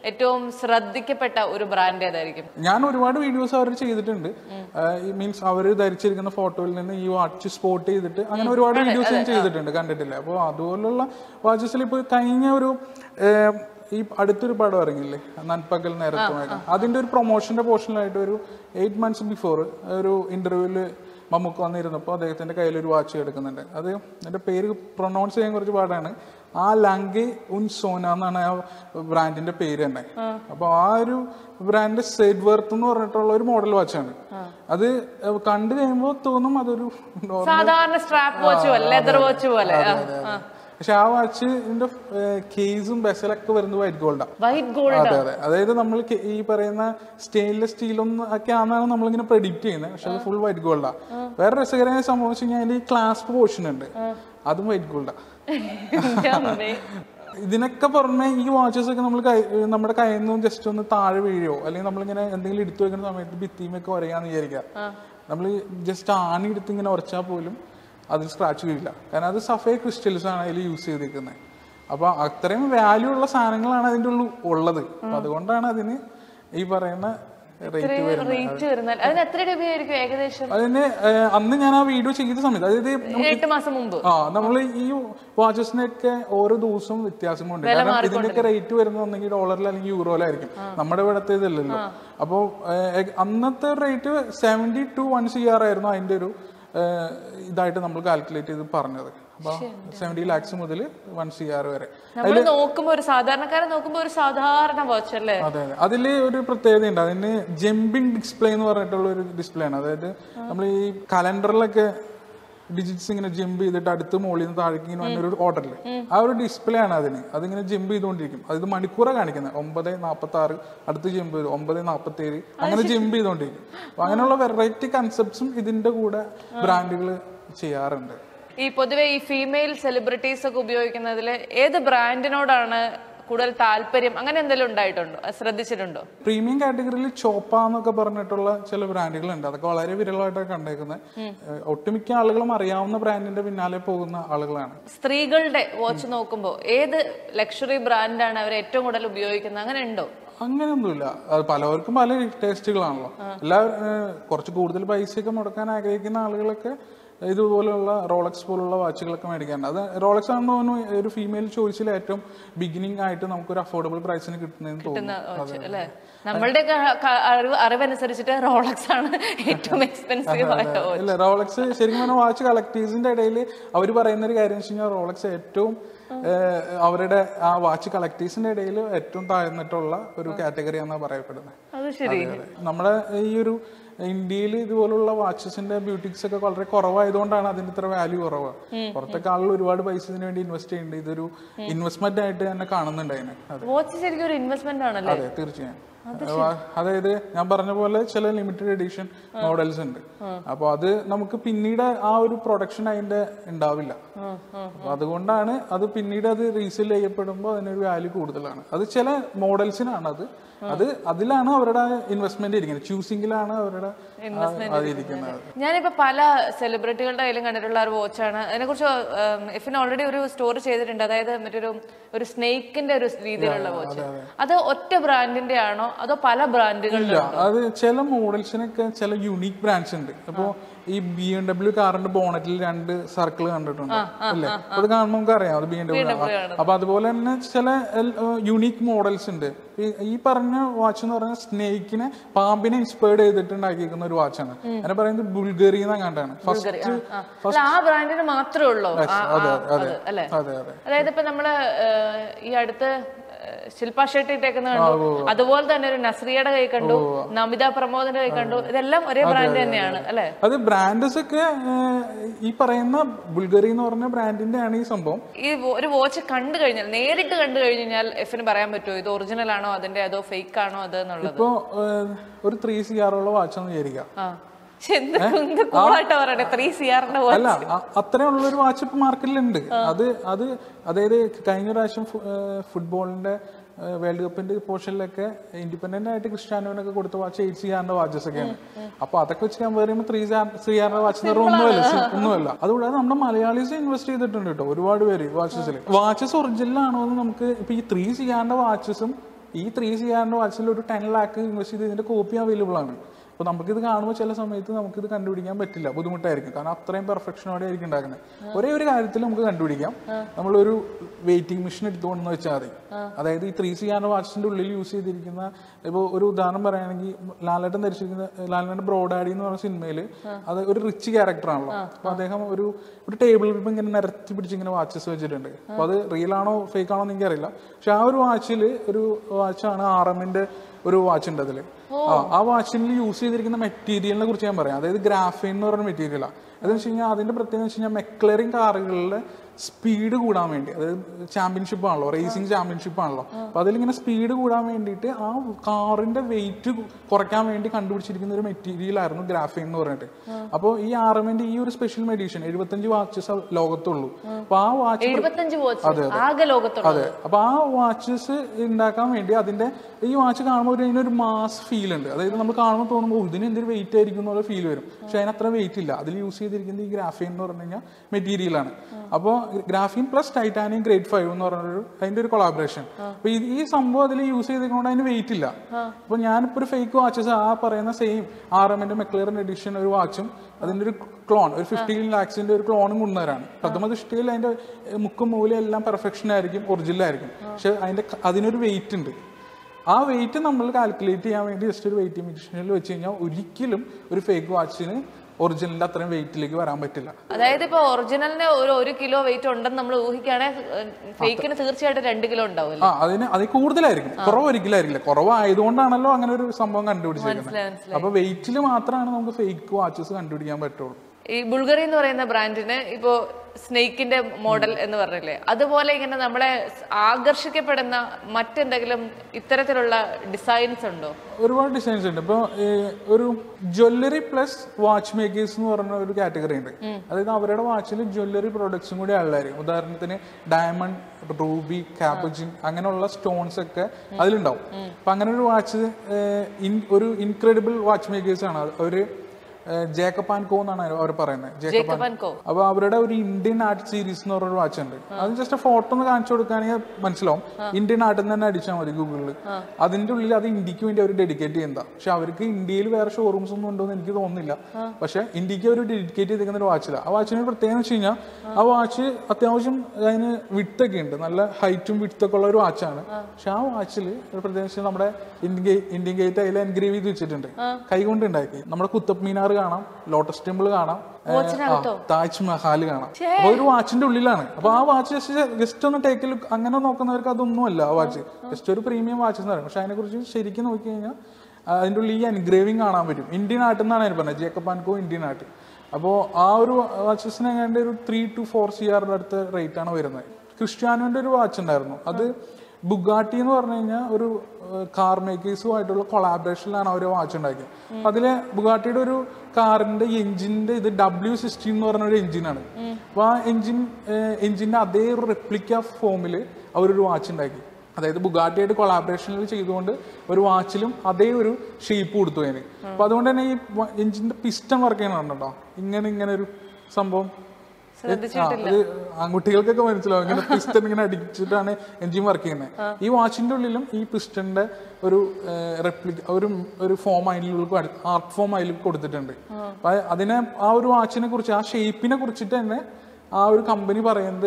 B: ഏറ്റവും ശ്രദ്ധിക്കപ്പെട്ട ഒരു ബ്രാൻഡ് ഏതായിരിക്കും
A: ഞാൻ ഒരുപാട് വീഡിയോസ് അവർ ചെയ്തിട്ടുണ്ട് മീൻസ് അവർ ധരിച്ചിരിക്കുന്ന ഫോട്ടോയിൽ നിന്ന് ഈ വാച്ച് സ്പോട്ട് ചെയ്തിട്ട് അങ്ങനെ ഒരുപാട് വീഡിയോസ് ഞാൻ ചെയ്തിട്ടുണ്ട് കണ്ടിട്ടില്ല അപ്പോൾ അതുപോലുള്ള വാച്ചസിൽ ഇപ്പോൾ കഴിഞ്ഞ ഒരു ഏഹ്, ഈ അടുത്തൊരു പടം ഇറങ്ങില്ലേ നൻപകൽ നേരത്തുമായിട്ട് അതിന്റെ ഒരു പ്രൊമോഷന്റെ പോർഷനിലായിട്ട് ഒരു എയ്റ്റ് മന്ത്സ് ബിഫോർ ഒരു ഇന്റർവ്യൂവിൽ മമ്മൂക്ക് വന്നിരുന്നപ്പോൾ അദ്ദേഹത്തിന്റെ കയ്യിൽ ഒരു വാച്ച് എടുക്കുന്നുണ്ട് അത് എൻ്റെ പേര് പ്രൊനൗൺസ് ചെയ്യാൻ കുറച്ച് പാടാണ് ആ ലങ്കെ ഉൻ സോന എന്നാണ് ആ ബ്രാൻഡിന്റെ പേര് തന്നെ അപ്പൊ ആ ഒരു ബ്രാൻഡ് സെഡ് വർത്ത് എന്ന് പറഞ്ഞിട്ടുള്ള ഒരു മോഡൽ വാച്ചാണ് അത് കണ്ടു കഴിയുമ്പോൾ തോന്നും അതൊരു normal-
B: സാധാരണ സ്ട്രാപ്പ് വാച്ച് പോലെ ലെതർ വാച്ച് പോലെ
A: പക്ഷെ ആ വാച്ചിന്റെ കേസും ബെസലൊക്കെ വരുന്നത് വൈറ്റ് ഗോൾഡാണ്
B: വൈറ്റ് ഗോൾഡ്
A: അതെ അതെ അതായത് നമ്മൾ ഈ പറയുന്ന സ്റ്റെയിൻലെസ് സ്റ്റീലൊന്നും ഒക്കെ ആണെന്നാണ് നമ്മളിങ്ങനെ പ്രെഡിക്റ്റ് ചെയ്യുന്നത് പക്ഷെ അത് ഫുൾ വൈറ്റ് ഗോൾഡാ വേറെ രസകരമായ സംഭവം വെച്ച് കഴിഞ്ഞാൽ അതിൽ ഈ ക്ലാസ്പ് പോർഷൻ ഉണ്ട് അതും വൈറ്റ് ഗോൾഡാ ഇതിനൊക്കെ പുറമെ ഈ വാച്ചസ് ഒക്കെ നമ്മൾ നമ്മുടെ കയ്യിൽ നിന്നും ജസ്റ്റ് ഒന്ന് താഴെ വീഴോ അല്ലെങ്കിൽ നമ്മളിങ്ങനെ എന്തെങ്കിലും എടുത്തു വെക്കുന്ന സമയത്ത് ഭിത്തിയുമൊക്കെ ഉരയാന്ന് വിചാരിക്കുക നമ്മൾ ജസ്റ്റ് ആണി എടുത്ത് ഇങ്ങനെ ഉറച്ചാൽ പോലും അതിൽ സ്ക്രാച്ച് വീഴില്ല കാരണം അത് സഫേ ക്രിസ്റ്റൽസ് ആണ് അതിൽ യൂസ് ചെയ്തിരിക്കുന്നത് അപ്പൊ അത്രയും വാല്യൂ ഉള്ള സാധനങ്ങളാണ് അതിൻ്റെ ഉള്ളിൽ ഉള്ളത് അപ്പൊ അതുകൊണ്ടാണ് അതിന് ഈ പറയുന്ന റേറ്റ് വരുന്നത്
B: റേറ്റ് വരുന്നാൽ അതിന് എത്ര രൂപയായിരിക്കും ഏകദേശം
A: അതിന് ഏഹ്, അന്ന് ഞാൻ ആ വീഡിയോ ചെയ്ത സമയത്ത് അതായത്
B: എട്ട് മാസം മുമ്പ്
A: ആ നമ്മൾ ഈ വാച്ചസിനൊക്കെ ഓരോ ദിവസവും വ്യത്യാസമുണ്ട് കാരണം ഇതിന്റെയൊക്കെ റേറ്റ് വരുന്നത് ഒന്നെങ്കിൽ ഡോളറിൽ അല്ലെങ്കിൽ യൂറോയിലായിരിക്കും നമ്മുടെ ഇവിടത്തെ ഇതല്ലല്ലോ അപ്പോൾ അന്നത്തെ rate seventy two one C R ആയിരുന്നു അതിന്റെ ഒരു ഏഹ്, ഇതായിട്ട് നമ്മൾ കാൽക്കുലേറ്റ് ചെയ്ത് പറഞ്ഞത് അപ്പോൾ സെവൻറ്റി ലാക്സ് മുതൽ വൺ സി ആർ വരെ
B: നമ്മൾ നോക്കുമ്പോ ഒരു സാധാരണക്കാരൻ നോക്കുമ്പോ ഒരു സാധാരണ വാച്ച് അല്ലേ
A: അതെ അതെ അതിൽ ഒരു പ്രത്യേകതയുണ്ട് അതിന് ജമ്പിങ് ഡിസ്പ്ലേ എന്ന് പറഞ്ഞിട്ടുള്ള ഒരു ഡിസ്പ്ലേ ആണ് അതായത് നമ്മൾ ഈ കലണ്ടറിലൊക്കെ ഡിജിറ്റ്സ് ഇങ്ങനെ ജമ്പ് ചെയ്തിട്ട് അടുത്ത് മുകളിൽ നിന്ന് താഴേക്ക് ഇങ്ങനെ വന്ന ഒരു ഓർഡറിൽ ആ ഒരു ഡിസ്പ്ലേ ആണ് അതിന് അതിങ്ങനെ ജമ്പ് ചെയ്തുകൊണ്ടിരിക്കും അത് മണിക്കൂറാണ് കാണിക്കുന്നത് ഒമ്പത് നാൽപ്പത്തി ആറ് അടുത്ത് ജമ്പ് ചെയ്തു ഒമ്പത് നാൽപ്പത്തി ഏഴ് അങ്ങനെ ജമ്പ് ചെയ്തുകൊണ്ടിരിക്കും അപ്പൊ അങ്ങനെയുള്ള വെറൈറ്റി കൺസെപ്റ്റ്സും ഇതിന്റെ കൂടെ ബ്രാൻഡുകൾ ചെയ്യാറുണ്ട്
B: ഈ പൊതുവെ ഈ ഫീമെയിൽ സെലിബ്രിറ്റീസ് ഒക്കെ ഉപയോഗിക്കുന്നതിൽ ഏത് ബ്രാൻഡിനോടാണ് കൂടുതൽ താല്പര്യം അങ്ങനെ എന്തെങ്കിലും ഉണ്ടായിട്ടുണ്ടോ അത് ശ്രദ്ധിച്ചിട്ടുണ്ടോ
A: പ്രീമിയം കാറ്റഗറിയിൽ ചോപ്പ എന്നൊക്കെ പറഞ്ഞിട്ടുള്ള ചില ബ്രാൻഡുകളുണ്ട് അതൊക്കെ വളരെ വിരളമായിട്ടാണ് കണ്ടേക്കുന്നത് ഏഹ് ഒട്ടുമിക്ക ആളുകളും അറിയാവുന്ന ബ്രാൻഡിന്റെ പിന്നാലെ പോകുന്ന ആളുകളാണ്
B: സ്ത്രീകളുടെ വാച്ച് നോക്കുമ്പോൾ ഏത് ലക്ഷറി ബ്രാൻഡാണ് അവർ ഏറ്റവും കൂടുതൽ ഉപയോഗിക്കുന്നത് അങ്ങനെ ഉണ്ടോ
A: അങ്ങനെയൊന്നുമില്ല അത് പലവർക്കും പല ടേസ്റ്റുകളാണല്ലോ എല്ലാവരും ഏഹ് കുറച്ച് കൂടുതൽ പൈസയൊക്കെ മുടക്കാൻ ആഗ്രഹിക്കുന്ന ആളുകളൊക്കെ ഇതുപോലുള്ള റോളക്സ് പോലുള്ള വാച്ചുകളൊക്കെ മേടിക്കാറുണ്ട് അത് റോളക്സ് ആണെന്ന് തോന്നുന്നു ഒരു ഫീമെയിൽ ചോയ്സിൽ ഏറ്റവും ബിഗിനിങ് ആയിട്ട് നമുക്കൊരു അഫോർഡബിൾ പ്രൈസിന് കിട്ടുന്നതെന്ന് തോന്നുന്നു
B: വാച്ച് അല്ലേ നമ്മളുടെ ക- ക- അറിവ് അറിവനുസരിച്ചിട്ട് റോളക്സ് ആണ് ഏറ്റവും എക്സ്പെൻസീവ് ആയ watch.
A: ഇല്ല റോളക്സ് ശരിക്കും പറഞ്ഞാൽ വാച്ച് കളക്ടേഴ്സിന്റെ ഇടയിൽ അവർ പറയുന്ന ഒരു കാര്യം വെച്ച് കഴിഞ്ഞാൽ റോളക്സ് ഏറ്റവും ഏഹ്, അവരുടെ ആ വാച്ച് കളക്ടേഴ്സിന്റെ ഇടയിൽ ഏറ്റവും താഴ്ന്നിട്ടുള്ള ഒരു കാറ്റഗറി എന്നാണ് പറയപ്പെടുന്നത്
B: അത് ശരി
A: അതെ. നമ്മുടെ ഈ ഒരു ഇന്ത്യയിൽ ഇതുപോലുള്ള വാച്ചസിന്റെ ബ്യൂട്ടിക്സ് ഒക്കെ വളരെ കുറവായതുകൊണ്ടാണ് അതിന്റെ ഇത്ര വാല്യൂ കുറവ് പുറത്തൊക്കെ ആളുകൾ ഒരുപാട് പൈസ ഇതിന് വേണ്ടി ഇൻവെസ്റ്റ് ചെയ്യുന്നുണ്ട് ഇതൊരു ഇൻവെസ്റ്റ്മെന്റ് ആയിട്ട് തന്നെ കാണുന്നുണ്ട് അതിനെ അതെ
B: വാച്ച് ശരിക്കും ഒരു ഇൻവെസ്റ്റ്മെന്റ് ആണല്ലേ
A: അതെ തീർച്ചയായും വാ- അതായത് ഞാൻ പറഞ്ഞ പോലെ ചില ലിമിറ്റഡ് എഡിഷൻ മോഡൽസ് ഉണ്ട് അപ്പൊ അത് നമുക്ക് പിന്നീട് ആ ഒരു പ്രൊഡക്ഷൻ അതിന്റെ ഉണ്ടാവില്ല അപ്പൊ അതുകൊണ്ടാണ് അത് പിന്നീട് അത് റീസെൽ ചെയ്യപ്പെടുമ്പോൾ അതിനൊരു വാല്യൂ കൂടുതലാണ് അത് ചില മോഡൽസിനാണ് അത് അത് അതിലാണ് അവരുടെ ഇൻവെസ്റ്റ്മെന്റ് ഇരിക്കുന്നത് ചൂസിങ്ങിലാണ് അവരുടെ ആ, അത് ഇരിക്കുന്നത്
B: ഞാനിപ്പോ പല സെലിബ്രിറ്റികളുടെ കയ്യിലും കണ്ടിട്ടുള്ള ഒരു വാച്ചാണ് അതിനെക്കുറിച്ച് എഫിന് ഓൾറെഡി ഒരു സ്റ്റോറി ചെയ്തിട്ടുണ്ട് അതായത് മറ്റൊരു ഒരു സ്നേക്കിന്റെ ഒരു രീതിയിലുള്ള വാച്ച് അത് ഒറ്റ ബ്രാൻഡിന്റെ ആണോ അതോ പല ബ്രാൻഡുകളുടെ
A: ഇല്ല അത് ചില മോഡൽസിനൊക്കെ ചില യുണീക് ബ്രാൻഡ്സ് ഉണ്ട് അപ്പോ ഈ ബി എം ഡബ്ല്യു കാറിന്റെ ബോണറ്റിൽ രണ്ട് സർക്കിൾ കണ്ടിട്ടുണ്ട് അല്ലേ അത് കാണുമ്പോൾ നമുക്ക് അറിയാം അത് ബി എം ഡബ്ല്യു അപ്പൊ അതുപോലെ തന്നെ ചില യുണീക് മോഡൽസ് ഉണ്ട് ഈ- ഈ പറഞ്ഞ വാച്ച് എന്ന് പറഞ്ഞാൽ സ്നേക്കിനെ പാമ്പിനെ ഇൻസ്പയർഡ് ചെയ്തിട്ട് ഉണ്ടാക്കിയിരിക്കുന്ന ഒരു വാച്ചാണ് അതിനെ പറയുന്നത് ബുൾഗറി എന്ന കണ്ടാണ് ഫസ്റ്റ്
B: അല്ല ആ ബ്രാൻഡിന് മാത്രമേ ഉള്ളൂ ആ, ആ, അത് അല്ലേ
A: അതെ അതെ
B: അതായത് ഇപ്പൊ നമ്മള് ഏഹ്, ഈ അടുത്ത് ഏഹ്, ശില്പ ഷെട്ടി ഇട്ടേക്കുന്ന കണ്ടു അതുപോലെ തന്നെ ഒരു നസ്രിയയുടെ കൈ കണ്ടു നമിത പ്രമോദിന്റെ കൈ കണ്ടു ഇതെല്ലാം ഒരേ ബ്രാൻഡ് തന്നെയാണ് അല്ലെ
A: അത് ബ്രാൻഡസ് ഒക്കെ ഏഹ്, ഈ പറയുന്ന ബുൾഗറി എന്ന് പറഞ്ഞ ബ്രാൻഡിന്റെ ആണ് ഈ സംഭവം
B: ഈ വോ- ഒരു വാച്ച് കണ്ടു കഴിഞ്ഞാൽ നേരിട്ട് കണ്ടു കഴിഞ്ഞാൽ എഫിന് പറയാൻ പറ്റുമോ ഇത് ഒറിജിനൽ ആണോ അതിന്റെ അതോ ഫേക്ക് ആണോ അത് എന്നുള്ളത്
A: ഇപ്പോ ഏഹ്, ഒരു ത്രീ സി ആറുള്ള വാച്ചാന്ന് വിചാരിക്കാം
B: ആ പക്ഷെ എന്ത് എന്ത് കൂളായിട്ട് പറയട്ടെ ത്രീ സി ആറിന്റെ വാച്ച്
A: അല്ല അ- അത്രയുള്ള ഒരു വാച്ച് ഇപ്പൊ മാർക്കറ്റിലുണ്ട് അത് അത് അതായത് കഴിഞ്ഞ പ്രാവശ്യം ഫു- ഏഹ് ഫുട്ബോളിന്റെ ഏഹ് വേൾഡ് കപ്പിന്റെ പോർഷനിലൊക്കെ ഇൻഡിപെൻഡന്റ് ആയിട്ട് ക്രിസ്ത്യാനോനൊക്കെ കൊടുത്ത വാച്ച് എയ്റ്റ് സി ആറിന്റെ വാച്ചസ് ഒക്കെയാണ് അപ്പൊ അതൊക്കെ വെച്ച് കമ്പയർ ചെയ്യുമ്പോൾ ത്രീ ത്രീ ആറിന്റെ വാച്ച് എന്ന് പറഞ്ഞാൽ ഒന്നുമല്ല സി- ഒന്നുമല്ല അതുകൂടാതെ നമ്മുടെ മലയാളീസ് ഇൻവെസ്റ്റ് ചെയ്തിട്ടുണ്ട് കേട്ടോ ഒരുപാട് പേര് വാച്ചസിൽ വാച്ചസ് ഒറിജിനൽ ആണോ എന്ന് നമുക്ക് ഇപ്പൊ ഈ ത്രീ സി ആറിന്റെ വാച്ചസും ഈ ത്രീ സി ആറിന്റെ വാച്ചിൽ ഒരു ടെൻ ലാക്ക് ഇൻവെസ്റ്റ് ചെയ്ത് ഇതിന്റെ കോപ്പി അവൈലബിൾ ആണ് അപ്പോൾ നമുക്കിത് കാണുമ്പോൾ ചില സമയത്ത് നമുക്കിത് കണ്ടുപിടിക്കാൻ പറ്റില്ല ബുദ്ധിമുട്ടായിരിക്കും കാരണം അത്രയും പെർഫെക്ഷനോടെ ആയിരിക്കും ഉണ്ടാക്കുന്നത് ഒരേ ഒരു കാര്യത്തിൽ നമുക്ക് കണ്ടുപിടിക്കാം നമ്മളൊരു വെയിറ്റിംഗ് മെഷീൻ എടുത്തുകൊണ്ടെന്ന് വെച്ചാൽ മതി അതായത് ഈ ത്രീ സി ആറിന്റെ വാച്ചിന്റെ ഉള്ളിൽ യൂസ് ചെയ്തിരിക്കുന്ന ഇപ്പോൾ ഒരു ഉദാഹരണം പറയുകയാണെങ്കിൽ ലാലേട്ടൻ ധരിച്ചിരിക്കുന്ന ലാലേട്ടൻ ബ്രോഡാഡി എന്ന് പറഞ്ഞ സിനിമയിൽ അത് ഒരു റിച്ച് ക്യാരക്ടർ ആണല്ലോ അപ്പൊ അദ്ദേഹം ഒരു ഒരു ടേബിൾ ഇങ്ങനെ നിരത്തി പിടിച്ച് ഇങ്ങനെ വാച്ചസ് വെച്ചിട്ടുണ്ട് അപ്പൊ അത് റിയൽ ആണോ ഫേക്ക് ആണോ എന്ന് എനിക്കറിയില്ല പക്ഷെ ആ ഒരു വാച്ചിൽ ഒരു വാച്ചാണ് ആർ എമ്മിന്റെ ഒരു വാച്ച് ഉണ്ട് അതിൽ ആ ആ വാച്ചിൽ യൂസ് ചെയ്തിരിക്കുന്ന മെറ്റീരിയലിനെ കുറിച്ച് ഞാൻ പറയാം അതായത് ഗ്രാഫൈൻ എന്ന് പറയുന്ന മെറ്റീരിയലാണ് അതെന്ന് വെച്ച് കഴിഞ്ഞാൽ അതിന്റെ പ്രത്യേകത വെച്ച് കഴിഞ്ഞാൽ മെക്ലറിംഗ് കാറുകളിലെ സ്പീഡ് കൂടാൻ വേണ്ടി അതായത് ചാമ്പ്യൻഷിപ്പ് ആണല്ലോ റേസിംഗ് ചാമ്പ്യൻഷിപ്പ് ആണല്ലോ അപ്പൊ അതിലിങ്ങനെ സ്പീഡ് കൂടാൻ വേണ്ടിയിട്ട് ആ കാറിന്റെ വെയിറ്റ് കുറയ്ക്കാൻ വേണ്ടി കണ്ടുപിടിച്ചിരിക്കുന്ന ഒരു മെറ്റീരിയൽ ആയിരുന്നു ഗ്രാഫൈൻ എന്ന് പറഞ്ഞിട്ട് അപ്പോൾ ഈ ആർ എമ്മിന്റെ ഈ ഒരു സ്പെഷ്യൽ മെഡീഷൻ എഴുപത്തഞ്ച് വാച്ചസ് ലോകത്തുള്ളൂ അപ്പൊ ആ വാച്ച്
B: എഴുപത്തഞ്ച് വാച്ച് ആകെ ലോകത്തുള്ള
A: അതെ അപ്പൊ ആ വാച്ചസ് ഉണ്ടാക്കാൻ വേണ്ടി അതിന്റെ ഈ വാച്ച് കാണുമ്പോൾ ഒരു അതിനൊരു മാസ് ഫീൽ ഉണ്ട് അതായത് നമ്മൾ കാണുമ്പോൾ തോന്നുമ്പോൾ "ഓ, ഇതിന് എന്തൊരു വെയിറ്റ് ആയിരിക്കും എന്നുള്ള ഫീൽ വരും പക്ഷെ അതിന് അത്ര വെയിറ്റ് ഇല്ല അതിൽ യൂസ് ചെയ്തിരിക്കുന്നത് ഈ ഗ്രാഫീൻ എന്ന് പറഞ്ഞു കഴിഞ്ഞാൽ മെറ്റീരിയലാണ് അപ്പോൾ graphene plus titanium grade five എന്ന് പറഞ്ഞൊരു അതിന്റെ ഒരു കൊളാബറേഷൻ അപ്പൊ ഈ- ഈ സംഭവം അതിൽ യൂസ് ചെയ്തിരിക്കുന്നത് അതിന് വെയിറ്റ് ഇല്ല അപ്പൊ ഞാനിപ്പോ ഒരു ഫേക്ക് വാച്ചസ് ആ പറയുന്ന സെയിം ആർ എമ്മിന്റെ മെക്ലിയറിൻ എഡിഷൻ ഒരു വാച്ചും അതിന്റെ ഒരു ക്ലോൺ ഒരു ഫിഫ്റ്റീൻ ലാക്സിന്റെ ഒരു ക്ലോണും കൊണ്ടുവരാണ് പ്രഥമ ദൃഷ്ടിയിൽ അതിന്റെ ഏഹ്, മുക്കും മൂലം എല്ലാം പെർഫെക്ഷൻ ആയിരിക്കും ഒറിജിനൽ ആയിരിക്കും പക്ഷെ അതിന്റെ ക- അതിനൊരു വെയിറ്റ് ഉണ്ട് ആ വെയിറ്റ് നമ്മൾ കാൽക്കുലേറ്റ് ചെയ്യാൻ വേണ്ടി ജസ്റ്റ് ഒരു വെയിറ്റ് മെഷീനിൽ വെച്ച് കഴിഞ്ഞാൽ ഒരിക്കലും ഒരു ഫേക്ക് വാച്ചിന് ഒറിജിനലിന്റെ അത്രയും വെയിറ്റിലേക്ക് വരാൻ പറ്റില്ല
B: അതായത് ഇപ്പൊ ഒറിജിനലിന് ഒരു ഒരു കിലോ വെയിറ്റ് ഉണ്ടെന്ന് നമ്മൾ ഊഹിക്കുകയാണെങ്കിൽ ഫേക്കിന് തീർച്ചയായിട്ടും രണ്ട് കിലോ ഉണ്ടാവില്ല
A: ആ അതിന് അതിൽ കൂടുതലായിരിക്കും കുറവ് ഒരിക്കലായിരിക്കില്ല കുറവായതുകൊണ്ടാണല്ലോ അങ്ങനെ ഒരു സംഭവം കണ്ടുപിടിച്ചിരിക്കുന്നത്
B: മനസ്സിലായി
A: അപ്പൊ വെയിറ്റിൽ മാത്രമാണ് നമുക്ക് ഫേക്ക് വാച്ചസ് കണ്ടുപിടിക്കാൻ പറ്റുള്ളൂ
B: ഈ ബുൾഗറി എന്ന് പറയുന്ന ബ്രാൻഡിന് ഇപ്പോ സ്നേക്കിന്റെ മോഡൽ എന്ന് പറഞ്ഞില്ലേ അതുപോലെ ഇങ്ങനെ നമ്മളെ ആകർഷിക്കപ്പെടുന്ന മറ്റെന്തെങ്കിലും ഇത്തരത്തിലുള്ള ഡിസൈൻസ് ഉണ്ടോ
A: ഒരുപാട് ഡിസൈൻസ് ഉണ്ട് ഇപ്പൊ ഒരു ജ്വല്ലറി പ്ലസ് വാച്ച് മേക്കേഴ്സ് എന്ന് പറഞ്ഞ ഒരു കാറ്റഗറി ഉണ്ട് അതായത് അവരുടെ വാച്ചിൽ ജ്വല്ലറി പ്രോഡക്ട്സും കൂടി ഉള്ളതായിരിക്കും ഉദാഹരണത്തിന് ഡയമണ്ട് റൂബി കാപ്പജിൻ അങ്ങനെയുള്ള സ്റ്റോൺസ് ഒക്കെ അതിലുണ്ടാവും അപ്പൊ അങ്ങനെ ഒരു വാച്ച് ഒരു ഇൻക്രെഡിബിൾ വാച്ച് മേക്കേഴ്സ് ആണ് ഒരു ജേക്കബ് ആൻഡ് കോ എന്നാണ് അവർ പറയുന്നത് ജേക്കബ്
B: ജേക്കബ് ആൻഡ് കോ
A: അപ്പൊ അവരുടെ ഒരു ഇന്ത്യൻ ആർട്ട് സീരീസ് എന്ന് പറഞ്ഞൊരു വാച്ച് ഉണ്ട് അത് ജസ്റ്റ് ഫോട്ടോ ഒന്ന് കാണിച്ചു കൊടുക്കുകയാണെങ്കിൽ മനസ്സിലാവും ഇന്ത്യൻ ആർട്ടിൽ തന്നെ അടിച്ചാൽ മതി ഗൂഗിളിൽ അതിന്റെ ഉള്ളിൽ അത് ഇന്ത്യക്ക് വേണ്ടി അവർ ഡെഡിക്കേറ്റ് ചെയ്യുന്നതാ പക്ഷെ അവർക്ക് ഇന്ത്യയിൽ വേറെ ഷോറൂംസ് ഒന്നും ഉണ്ടോ എന്ന് എനിക്ക് തോന്നുന്നില്ല പക്ഷെ ഇന്ത്യക്ക് അവർ ഡെഡിക്കേറ്റ് ചെയ്തിരിക്കുന്ന ഒരു വാച്ചിലാണ് ആ വാച്ചിന് പ്രത്യേകത വെച്ച് കഴിഞ്ഞാൽ ആ വാച്ച് അത്യാവശ്യം അതിന് വിട്ടൊക്കെ ഉണ്ട് നല്ല ഹൈറ്റും വിട്ടൊക്കെ ഉള്ള ഒരു വാച്ചാണ് പക്ഷെ ആ വാച്ചിൽ ഒരു പ്രത്യേകത വെച്ചാൽ നമ്മുടെ ഇന്ത്യൻ ഗേ- ഇന്ത്യൻ ഗേറ്റ് അതിൽ എൻഗ്രേവ് ചെയ്ത് വെച്ചിട്ടുണ്ട് കൈകൊണ്ട് ഉണ്ടാക്കി നമ്മുടെ കുത്തബ് മീനാർ കാണാം ലോട്ടസ് ടെമ്പിൾ കാണാം ഏ, ആ, താജ്മഹൽ കാണാം അപ്പൊ ഒരു വാച്ചിന്റെ ഉള്ളിലാണ് അപ്പൊ ആ വാച്ച് ജസ്റ്റ് ജസ്റ്റ് ഒന്ന് ടേക്ക് ലുക്ക് അങ്ങനെ നോക്കുന്നവർക്ക് അതൊന്നുമല്ല ആ വാച്ച് ജസ്റ്റ് ഒരു പ്രീമിയം വാച്ച് എന്ന് പറയും പക്ഷെ അതിനെ കുറിച്ച് ശരിക്കും നോക്കി കഴിഞ്ഞാൽ അതിന്റെ ഉള്ളിൽ ഈ എൻഗ്രേവിംഗ് കാണാൻ പറ്റും ഇന്ത്യൻ ആർട്ട് എന്നാണ് അതിന് പറഞ്ഞത് ജേക്കബ് ആൻകോ ഇന്ത്യൻ ആർട്ട് അപ്പോൾ ആ ഒരു വാച്ചസിന് എങ്ങാണ്ട് ഒരു ത്രീ ടു ഫോർ സി ആറിന്റെ അടുത്ത് റേറ്റ് ആണ് വരുന്നത് ക്രിസ്ത്യാനോന്റെ ഒരു വാച്ച് ഉണ്ടായിരുന്നു അത് ബുഗാട്ടി എന്ന് പറഞ്ഞു കഴിഞ്ഞാൽ ഒരു കാർ മേക്കേഴ്സുമായിട്ടുള്ള കൊളാബറേഷനിലാണ് അവർ വാച്ച് ഉണ്ടാക്കിയത് അപ്പൊ അതിലെ ബുഗാട്ടിയുടെ ഒരു കാറിന്റെ എഞ്ചിന്റെ ഇത് ഡബ്ല്യു സിക്സ്റ്റീൻ എന്ന് പറഞ്ഞ ഒരു എഞ്ചിനാണ് അപ്പൊ ആ എഞ്ചിൻ എഞ്ചിന്റെ അതേ ഒരു റെപ്ലിക്ക ഫോമിൽ അവരൊരു വാച്ച് ഉണ്ടാക്കി അതായത് ബുഗാട്ടിയായിട്ട് കൊളാബറേഷനിൽ ചെയ്തുകൊണ്ട് ഒരു വാച്ചിലും അതേ ഒരു ഷേപ്പ് കൊടുത്തു അതിന് അപ്പൊ അതുകൊണ്ട് തന്നെ ഈ എഞ്ചിന്റെ പിസ്റ്റൺ വർക്ക് ചെയ്യണുണ്ടോ ഇങ്ങനെ ഇങ്ങനെ ഒരു സംഭവം ആ, അത് ആൺകുട്ടികൾക്കൊക്കെ മനസ്സിലാവും ഇങ്ങനെ പിസ്റ്റൺ ഇങ്ങനെ അടിച്ചിട്ടാണ് എഞ്ചിൻ വർക്ക് ചെയ്യുന്നത് ഈ വാച്ചിന്റെ ഉള്ളിലും ഈ പിസ്റ്റന്റെ ഒരു റെപ്ലിക്ക ഒരു ഒരു ഫോം അതിനുള്ളിൽ ആർട്ട് ഫോം അതിൽ കൊടുത്തിട്ടുണ്ട് അപ്പൊ അതിനെ ആ ഒരു വാച്ചിനെ കുറിച്ച് ആ ഷേപ്പിനെ കുറിച്ചിട്ട് തന്നെ ആ ഒരു കമ്പനി പറയുന്നത്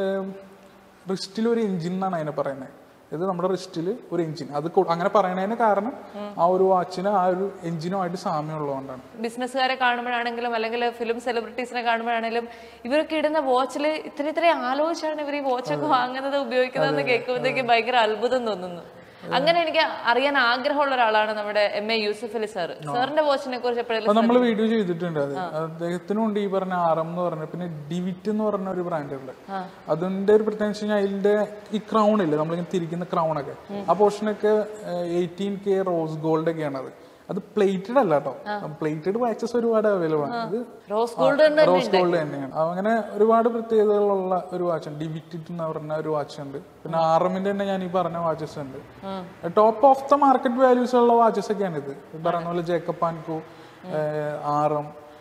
A: റിസ്റ്റിൽ ഒരു എഞ്ചിൻ എന്നാണ് അതിനെ പറയുന്നത് ഇത് നമ്മുടെ റിസ്റ്റിൽ ഒരു എഞ്ചിൻ അത് കൊ- അങ്ങനെ പറയണതിന് കാരണം ആ ഒരു വാച്ചിന് ആ ഒരു എഞ്ചിനുമായിട്ട് സാമ്യമുള്ളതുകൊണ്ടാണ്
B: ബിസിനസ്സുകാരെ കാണുമ്പോഴാണെങ്കിലും അല്ലെങ്കിൽ ഫിലിം സെലിബ്രിറ്റീസിനെ കാണുമ്പോഴാണെങ്കിലും ഇവരൊക്കെ ഇടുന്ന വാച്ചിൽ ഇത്ര ഇത്രയും ആലോചിച്ചാണ് ഇവർ ഈ വാച്ചൊക്കെ വാങ്ങുന്നത് ഉപയോഗിക്കുന്നതെന്ന് കേൾക്കുമ്പോഴത്തേക്ക് ഭയങ്കര അത്ഭുതം തോന്നുന്നു അങ്ങനെ എനിക്ക് അറിയാൻ ആഗ്രഹമുള്ള ഒരാളാണ് നമ്മുടെ M A Yusuf Ali sir സാറിന്റെ വാച്ചിനെ കുറിച്ച് എപ്പോഴെങ്കിലും
A: അത് നമ്മൾ വീഡിയോ ചെയ്തിട്ടുണ്ട് അത് അദ്ദേഹത്തിനും ഉണ്ട് ഈ പറഞ്ഞ ആർ എം എന്ന് പറഞ്ഞ പിന്നെ ഡിവിറ്റ് എന്ന് പറഞ്ഞ ഒരു ബ്രാൻഡ് ഉണ്ട് അതിന്റെ ഒരു പ്രത്യേകത വെച്ച് കഴിഞ്ഞാൽ അതിന്റെ ഈ ക്രൗൺ ഇല്ലേ നമ്മളിങ്ങനെ തിരിക്കുന്ന ക്രൗൺ ഒക്കെ ആ പോർഷനൊക്കെ എയ്റ്റീൻ കെ റോസ് ഗോൾഡ് ഒക്കെയാണ് അത് അത് പ്ലേറ്റഡ് അല്ല കേട്ടോ പ്ലേറ്റഡ് വാച്ചസ് ഒരുപാട് അവൈലബിൾ ആണ് ഇത്
B: റോസ് ഗോൾഡ് തന്നെ
A: റോസ് ഗോൾഡ് തന്നെയാണ് അങ്ങനെ ഒരുപാട് പ്രത്യേകതകളുള്ള ഒരു വാച്ച് ഉണ്ട് ഡിവിറ്റിറ്റ് എന്ന് പറഞ്ഞ ഒരു വാച്ച് ഉണ്ട് പിന്നെ ആർ എമ്മിന്റെ തന്നെ ഞാൻ ഈ പറഞ്ഞ വാച്ചസ് ഉണ്ട് top of the market values ഉള്ള വാച്ചസ് ഒക്കെയാണ് ഇത് ഈ പറയുന്ന പോലെ ജേക്കബ് ആൻകോ ആർ എം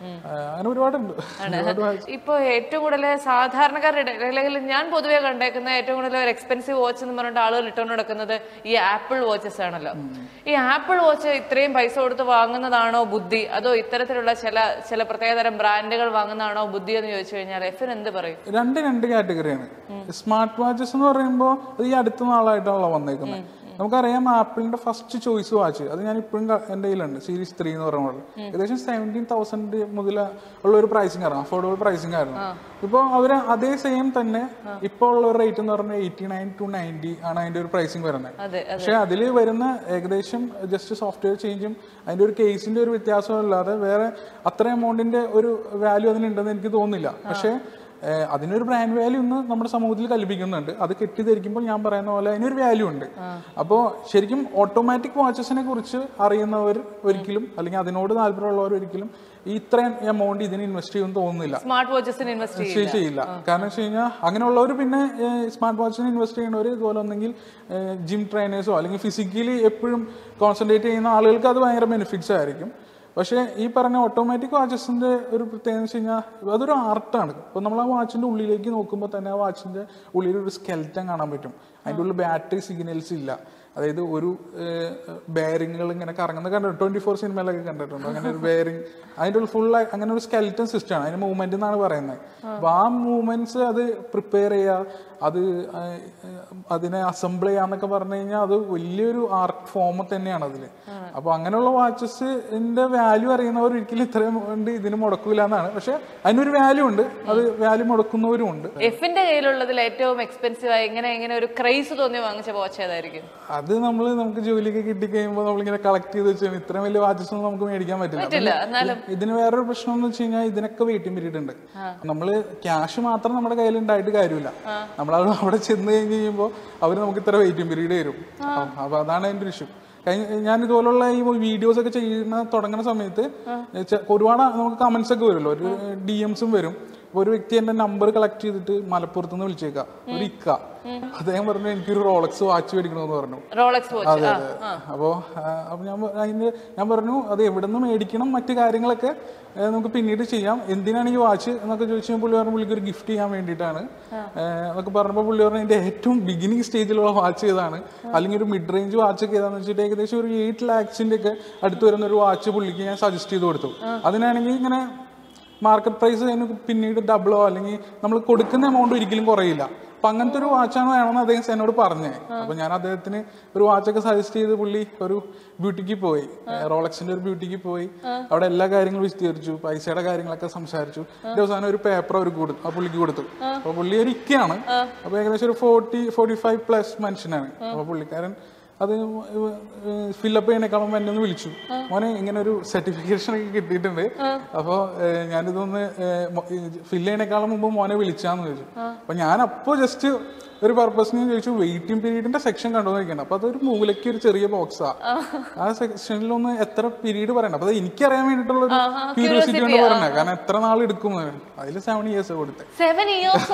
A: ആ, അങ്ങനെ ഒരുപാടുണ്ട് ഒരുപാട് watch.
B: ഇപ്പൊ ഏറ്റവും കൂടുതൽ സാധാരണക്കാരുടെ ഇടയിൽ അല്ലെങ്കിൽ ഞാൻ പൊതുവെ കണ്ടേക്കുന്ന ഏറ്റവും കൂടുതൽ ഒരു എക്സ്പെൻസീവ് വാച്ച് എന്ന് പറഞ്ഞിട്ട് ആളുകൾ ഇട്ടുകൊണ്ട് നടക്കുന്നത് ഈ ആപ്പിൾ വാച്ചസ് ആണല്ലോ ഈ ആപ്പിൾ വാച്ച് ഇത്രയും പൈസ കൊടുത്ത് വാങ്ങുന്നതാണോ ബുദ്ധി അതോ ഇത്തരത്തിലുള്ള ചില ചില പ്രത്യേകതരം ബ്രാൻഡുകൾ വാങ്ങുന്നതാണോ ബുദ്ധി എന്ന് ചോദിച്ചു കഴിഞ്ഞാൽ എഫിന് എന്ത് പറയും
A: രണ്ട് രണ്ട് കാറ്റഗറിയാണ് സ്മാർട്ട് വാച്ചസ് എന്ന് പറയുമ്പോൾ അത് ഈ അടുത്ത നാളായിട്ടാണല്ലോ വന്നേക്കുന്നത് നമുക്കറിയാം ആപ്പിളിന്റെ ഫസ്റ്റ് ചോയ്സ് വാച്ച് അത് ഞാൻ ഇപ്പോഴും എൻ്റെ കയ്യിലുണ്ട് സീരീസ് ത്രീ എന്ന് പറയുന്നത് ഏകദേശം സെവൻറ്റീൻ തൗസൻഡ് മുതൽ ഉള്ള ഒരു പ്രൈസിംഗ് ആയിരുന്നു അഫോർഡബിൾ പ്രൈസിംഗ് ആയിരുന്നു ഇപ്പോൾ അവർ അതേ സെയിം തന്നെ ഇപ്പോൾ ഉള്ള ഒരു റേറ്റ് എന്ന് പറഞ്ഞാൽ എയ്റ്റി നയൻ ടു നയൻറ്റി ആണ് അതിന്റെ ഒരു പ്രൈസിംഗ് വരുന്നത്
B: അതെ
A: പക്ഷെ അതിൽ വരുന്ന ഏകദേശം ജസ്റ്റ് സോഫ്റ്റ്വെയർ ചേഞ്ചും അതിന്റെ ഒരു കേസിന്റെ ഒരു വ്യത്യാസവും അല്ലാതെ വേറെ അത്ര എമൗണ്ടിന്റെ ഒരു വാല്യൂ അതിനുണ്ടെന്ന് എനിക്ക് തോന്നുന്നില്ല പക്ഷേ ഏഹ്, അതിനൊരു ബ്രാൻഡ് വാല്യൂ ഇന്ന് നമ്മുടെ സമൂഹത്തിൽ കൽപ്പിക്കുന്നുണ്ട് അത് കെട്ടിദ്ധരിക്കുമ്പോൾ ഞാൻ പറയുന്ന പോലെ അതിനൊരു വാല്യൂ ഉണ്ട് അപ്പോൾ ശരിക്കും ഓട്ടോമാറ്റിക് വാച്ചസിനെ കുറിച്ച് അറിയുന്നവർ ഒരിക്കലും അല്ലെങ്കിൽ അതിനോട് താല്പര്യമുള്ളവർ ഒരിക്കലും ഈ ഇത്രയും എമൗണ്ട് ഇതിന് ഇൻവെസ്റ്റ് ചെയ്യുമെന്ന് തോന്നുന്നില്ല
B: സ്മാർട്ട് വാച്ചസിന് ഇൻവെസ്റ്റ് ചെയ്യും
A: ഇൻവെസ്റ്റ് ചെയ്യില്ല കാരണം വെച്ച് കഴിഞ്ഞാൽ അങ്ങനെയുള്ളവർ പിന്നെ സ്മാർട്ട് വാച്ചിന് ഇൻവെസ്റ്റ് ചെയ്യുന്നവർ ഇതുപോലെ ഒന്നെങ്കിൽ ജിം ട്രെയിനേഴ്സോ അല്ലെങ്കിൽ ഫിസിക്കലി എപ്പോഴും കോൺസെൻട്രേറ്റ് ചെയ്യുന്ന ആളുകൾക്ക് അത് ഭയങ്കര ബെനിഫിറ്റ്സ് ആയിരിക്കും പക്ഷേ ഈ പറഞ്ഞ ഓട്ടോമാറ്റിക് വാച്ചസിന്റെ ഒരു പ്രത്യേകത എന്ന് വെച്ച് കഴിഞ്ഞാൽ അതൊരു ആർട്ടാണ് ഇപ്പോൾ നമ്മൾ ആ വാച്ചിന്റെ ഉള്ളിലേക്ക് നോക്കുമ്പോൾ തന്നെ ആ വാച്ചിന്റെ ഉള്ളിൽ ഒരു സ്കെൽറ്റൻ കാണാൻ പറ്റും അതിൻ്റെ ഉള്ളിൽ ബാറ്ററി സിഗ്നൽസ് ഇല്ല അതായത് ഒരു ബെയറിങ്ങുകൾ ഇങ്ങനെ കറങ്ങുന്ന കണ്ടിട്ടുണ്ട് ട്വന്റി ഫോർ സിനിമയിലൊക്കെ കണ്ടിട്ടുണ്ട് അങ്ങനെ ഒരു ബെയറിങ് അതിൻ്റെ ഉള്ളിൽ ഫുൾ അങ്ങനെ ഒരു സ്കെൽറ്റൻ സിസ്റ്റം ആണ് അതിന് മൂവ്മെന്റ് എന്നാണ് പറയുന്നത് അപ്പൊ ആ മൂവ്മെന്റ്സ് അത് പ്രിപ്പയർ ചെയ്യുക അത് ആ, അതിനെ അസംബിൾ ചെയ്യാന്നൊക്കെ പറഞ്ഞു കഴിഞ്ഞാൽ അത് വലിയൊരു ആർട്ട് ഫോം തന്നെയാണ് അതിൽ അപ്പൊ അങ്ങനെയുള്ള വാച്ചസിന്റെ വാല്യൂ അറിയുന്നവർ ഒരിക്കലും ഇത്രയും കൊണ്ട് ഇതിന് മുടക്കൂല എന്നാണ് പക്ഷെ അതിനൊരു വാല്യൂ ഉണ്ട് അത് വാല്യൂ മുടക്കുന്നവരും ഉണ്ട്
B: എഫിന്റെ കയ്യിലുള്ളതിൽ ഏറ്റവും എക്സ്പെൻസീവ് ആയി ഇങ്ങനെ ഇങ്ങനെ ഒരു ക്രൈസ് തോന്നി വാങ്ങിച്ച വാച്ച് ഏതായിരിക്കും
A: അത് നമ്മൾ നമുക്ക് ജോലിയൊക്കെ കിട്ടിക്കഴിയുമ്പോൾ നമ്മളിങ്ങനെ കളക്ട് ചെയ്ത് വെച്ചാൽ ഇത്രയും വലിയ വാച്ചസ് ഒന്നും നമുക്ക് മേടിക്കാൻ പറ്റില്ല
B: പറ്റില്ല എന്നാലും
A: ഇതിന് വേറൊരു പ്രശ്നം എന്ന് വെച്ച് കഴിഞ്ഞാൽ ഇതിനൊക്കെ വെയിറ്റിംഗ് പീരീഡ് ഉണ്ട് നമ്മള് ക്യാഷ് മാത്രം നമ്മുടെ കയ്യിൽ ഉണ്ടായിട്ട് കാര്യമില്ല നമ്മൾ അവിടെ ചെന്ന് കഴിഞ്ഞ് കഴിയുമ്പോൾ അവർ നമുക്ക് ഇത്ര വെയിറ്റിംഗ് പീരീഡ് തരും അപ്പൊ അതാണ് അതിന്റെ ഒരു ഇഷ്യൂ കഴിഞ്ഞ ഞാൻ ഇതുപോലുള്ള ഈ വീഡിയോസ് ഒക്കെ ചെയ്യുന്ന തുടങ്ങുന്ന സമയത്ത് ചെ- ഒരുപാട് നമുക്ക് കമന്റ്സ് ഒക്കെ വരുമല്ലോ ഒരു ഡി എംസും വരും അപ്പൊ ഒരു വ്യക്തി എന്റെ നമ്പർ കളക്ട് ചെയ്തിട്ട് മലപ്പുറത്ത് നിന്ന് വിളിച്ചേക്കാം ഒരു ഇക്ക അദ്ദേഹം പറഞ്ഞു എനിക്കൊരു റോളക്സ് വാച്ച് മേടിക്കണമെന്ന് പറഞ്ഞു
B: റോളക്സ് വാച്ച്
A: അതെ അതെ അപ്പോ ആ, അപ്പൊ ഞാൻ പ- അതിന്റെ ഞാൻ പറഞ്ഞു അത് എവിടെ നിന്ന് മേടിക്കണം മറ്റു കാര്യങ്ങളൊക്കെ ഏ, നമുക്ക് പിന്നീട് ചെയ്യാം എന്തിനാണ് ഈ വാച്ച് എന്നൊക്കെ ചോദിച്ചു പുള്ളി പറഞ്ഞു പുള്ളിക്ക് ഒരു ഗിഫ്റ്റ് ചെയ്യാൻ വേണ്ടിയിട്ടാണ് ഏ, എന്നൊക്കെ പറഞ്ഞപ്പോൾ പുള്ളി പറഞ്ഞു എന്റെ ഏറ്റവും ബിഗിനിങ് സ്റ്റേജിലുള്ള വാച്ച് ഏതാണ് അല്ലെങ്കിൽ ഒരു മിഡ് റേഞ്ച് വാച്ച് ഒക്കെ ഏതാന്ന് വെച്ചിട്ട് ഏകദേശം ഒരു എയ്റ്റ് ലാക്സിന്റെ ഒക്കെ അടുത്ത് വരുന്ന ഒരു വാച്ച് പുള്ളിക്ക് ഞാൻ സജസ്റ്റ് ചെയ്ത് കൊടുത്തു അതിനാണെങ്കിൽ ഇങ്ങനെ മാർക്കറ്റ് പ്രൈസ് അതിന് പിന്നീട് ഡബിളോ അല്ലെങ്കിൽ നമ്മൾ കൊടുക്കുന്ന എമൗണ്ട് ഒരിക്കലും കുറയില്ല അപ്പൊ അങ്ങനത്തെ ഒരു വാച്ചാണ് വേണമെന്ന് അദ്ദേഹം എന്നോട് പറഞ്ഞേ അപ്പൊ ഞാൻ അദ്ദേഹത്തിന് ഒരു വാച്ചൊക്കെ സജസ്റ്റ് ചെയ്ത് പുള്ളി ഒരു ബ്യൂട്ടിക്ക് പോയി റോളക്സിന്റെ ഒരു ബ്യൂട്ടിക്ക് പോയി അവിടെ എല്ലാ കാര്യങ്ങളും വിശദീകരിച്ചു പൈസയുടെ കാര്യങ്ങളൊക്കെ സംസാരിച്ചു അതിന്റെ അവസാനം ഒരു പേപ്പർ അവർ കൊടുത്തു ആ പുള്ളിക്ക് കൊടുത്തു അപ്പൊ പുള്ളി ഒരു ഇക്കയാണ് അപ്പൊ ഏകദേശം ഒരു ഫോർട്ടി ഫോർട്ടി ഫൈവ് പ്ലസ് മനുഷ്യനാണ് അപ്പൊ പുള്ളിക്കാരൻ അത് ഫില്ലപ്പ് ചെയ്യണേക്കാളും എന്നെ ഒന്ന് വിളിച്ചു മോനെ ഇങ്ങനെ ഒരു സർട്ടിഫിക്കേഷൻ ഒക്കെ കിട്ടിയിട്ടുണ്ട് അപ്പൊ ഏഹ്, ഞാനിതൊന്ന് ഫില്ല് ചെയ്യണേക്കാളും മുമ്പ് മോനെ വിളിച്ചാന്ന് ചോദിച്ചു അപ്പൊ ഞാൻ അപ്പോ ജസ്റ്റ് ഒരു പർപ്പസിന് ചോദിച്ചു വെയിറ്റിംഗ് പീരീഡിന്റെ സെക്ഷൻ കണ്ടുവന്നിരിക്കണം അപ്പൊ അതൊരു മൂലയ്ക്ക് ഒരു ചെറിയ ബോക്സാ ആ സെക്ഷനിൽ ഒന്ന് എത്ര പീരീഡ് പറയണം അപ്പൊ അത് എനിക്കറിയാൻ വേണ്ടിയിട്ടുള്ള ഒരു ക്യൂരിയോസിറ്റി കൊണ്ട് പറഞ്ഞ കാരണം എത്ര നാൾ എടുക്കും അതിൽ സെവൻ ഇയേഴ്സ് കൊടുത്തേ
B: സെവൻ ഇയേഴ്സോ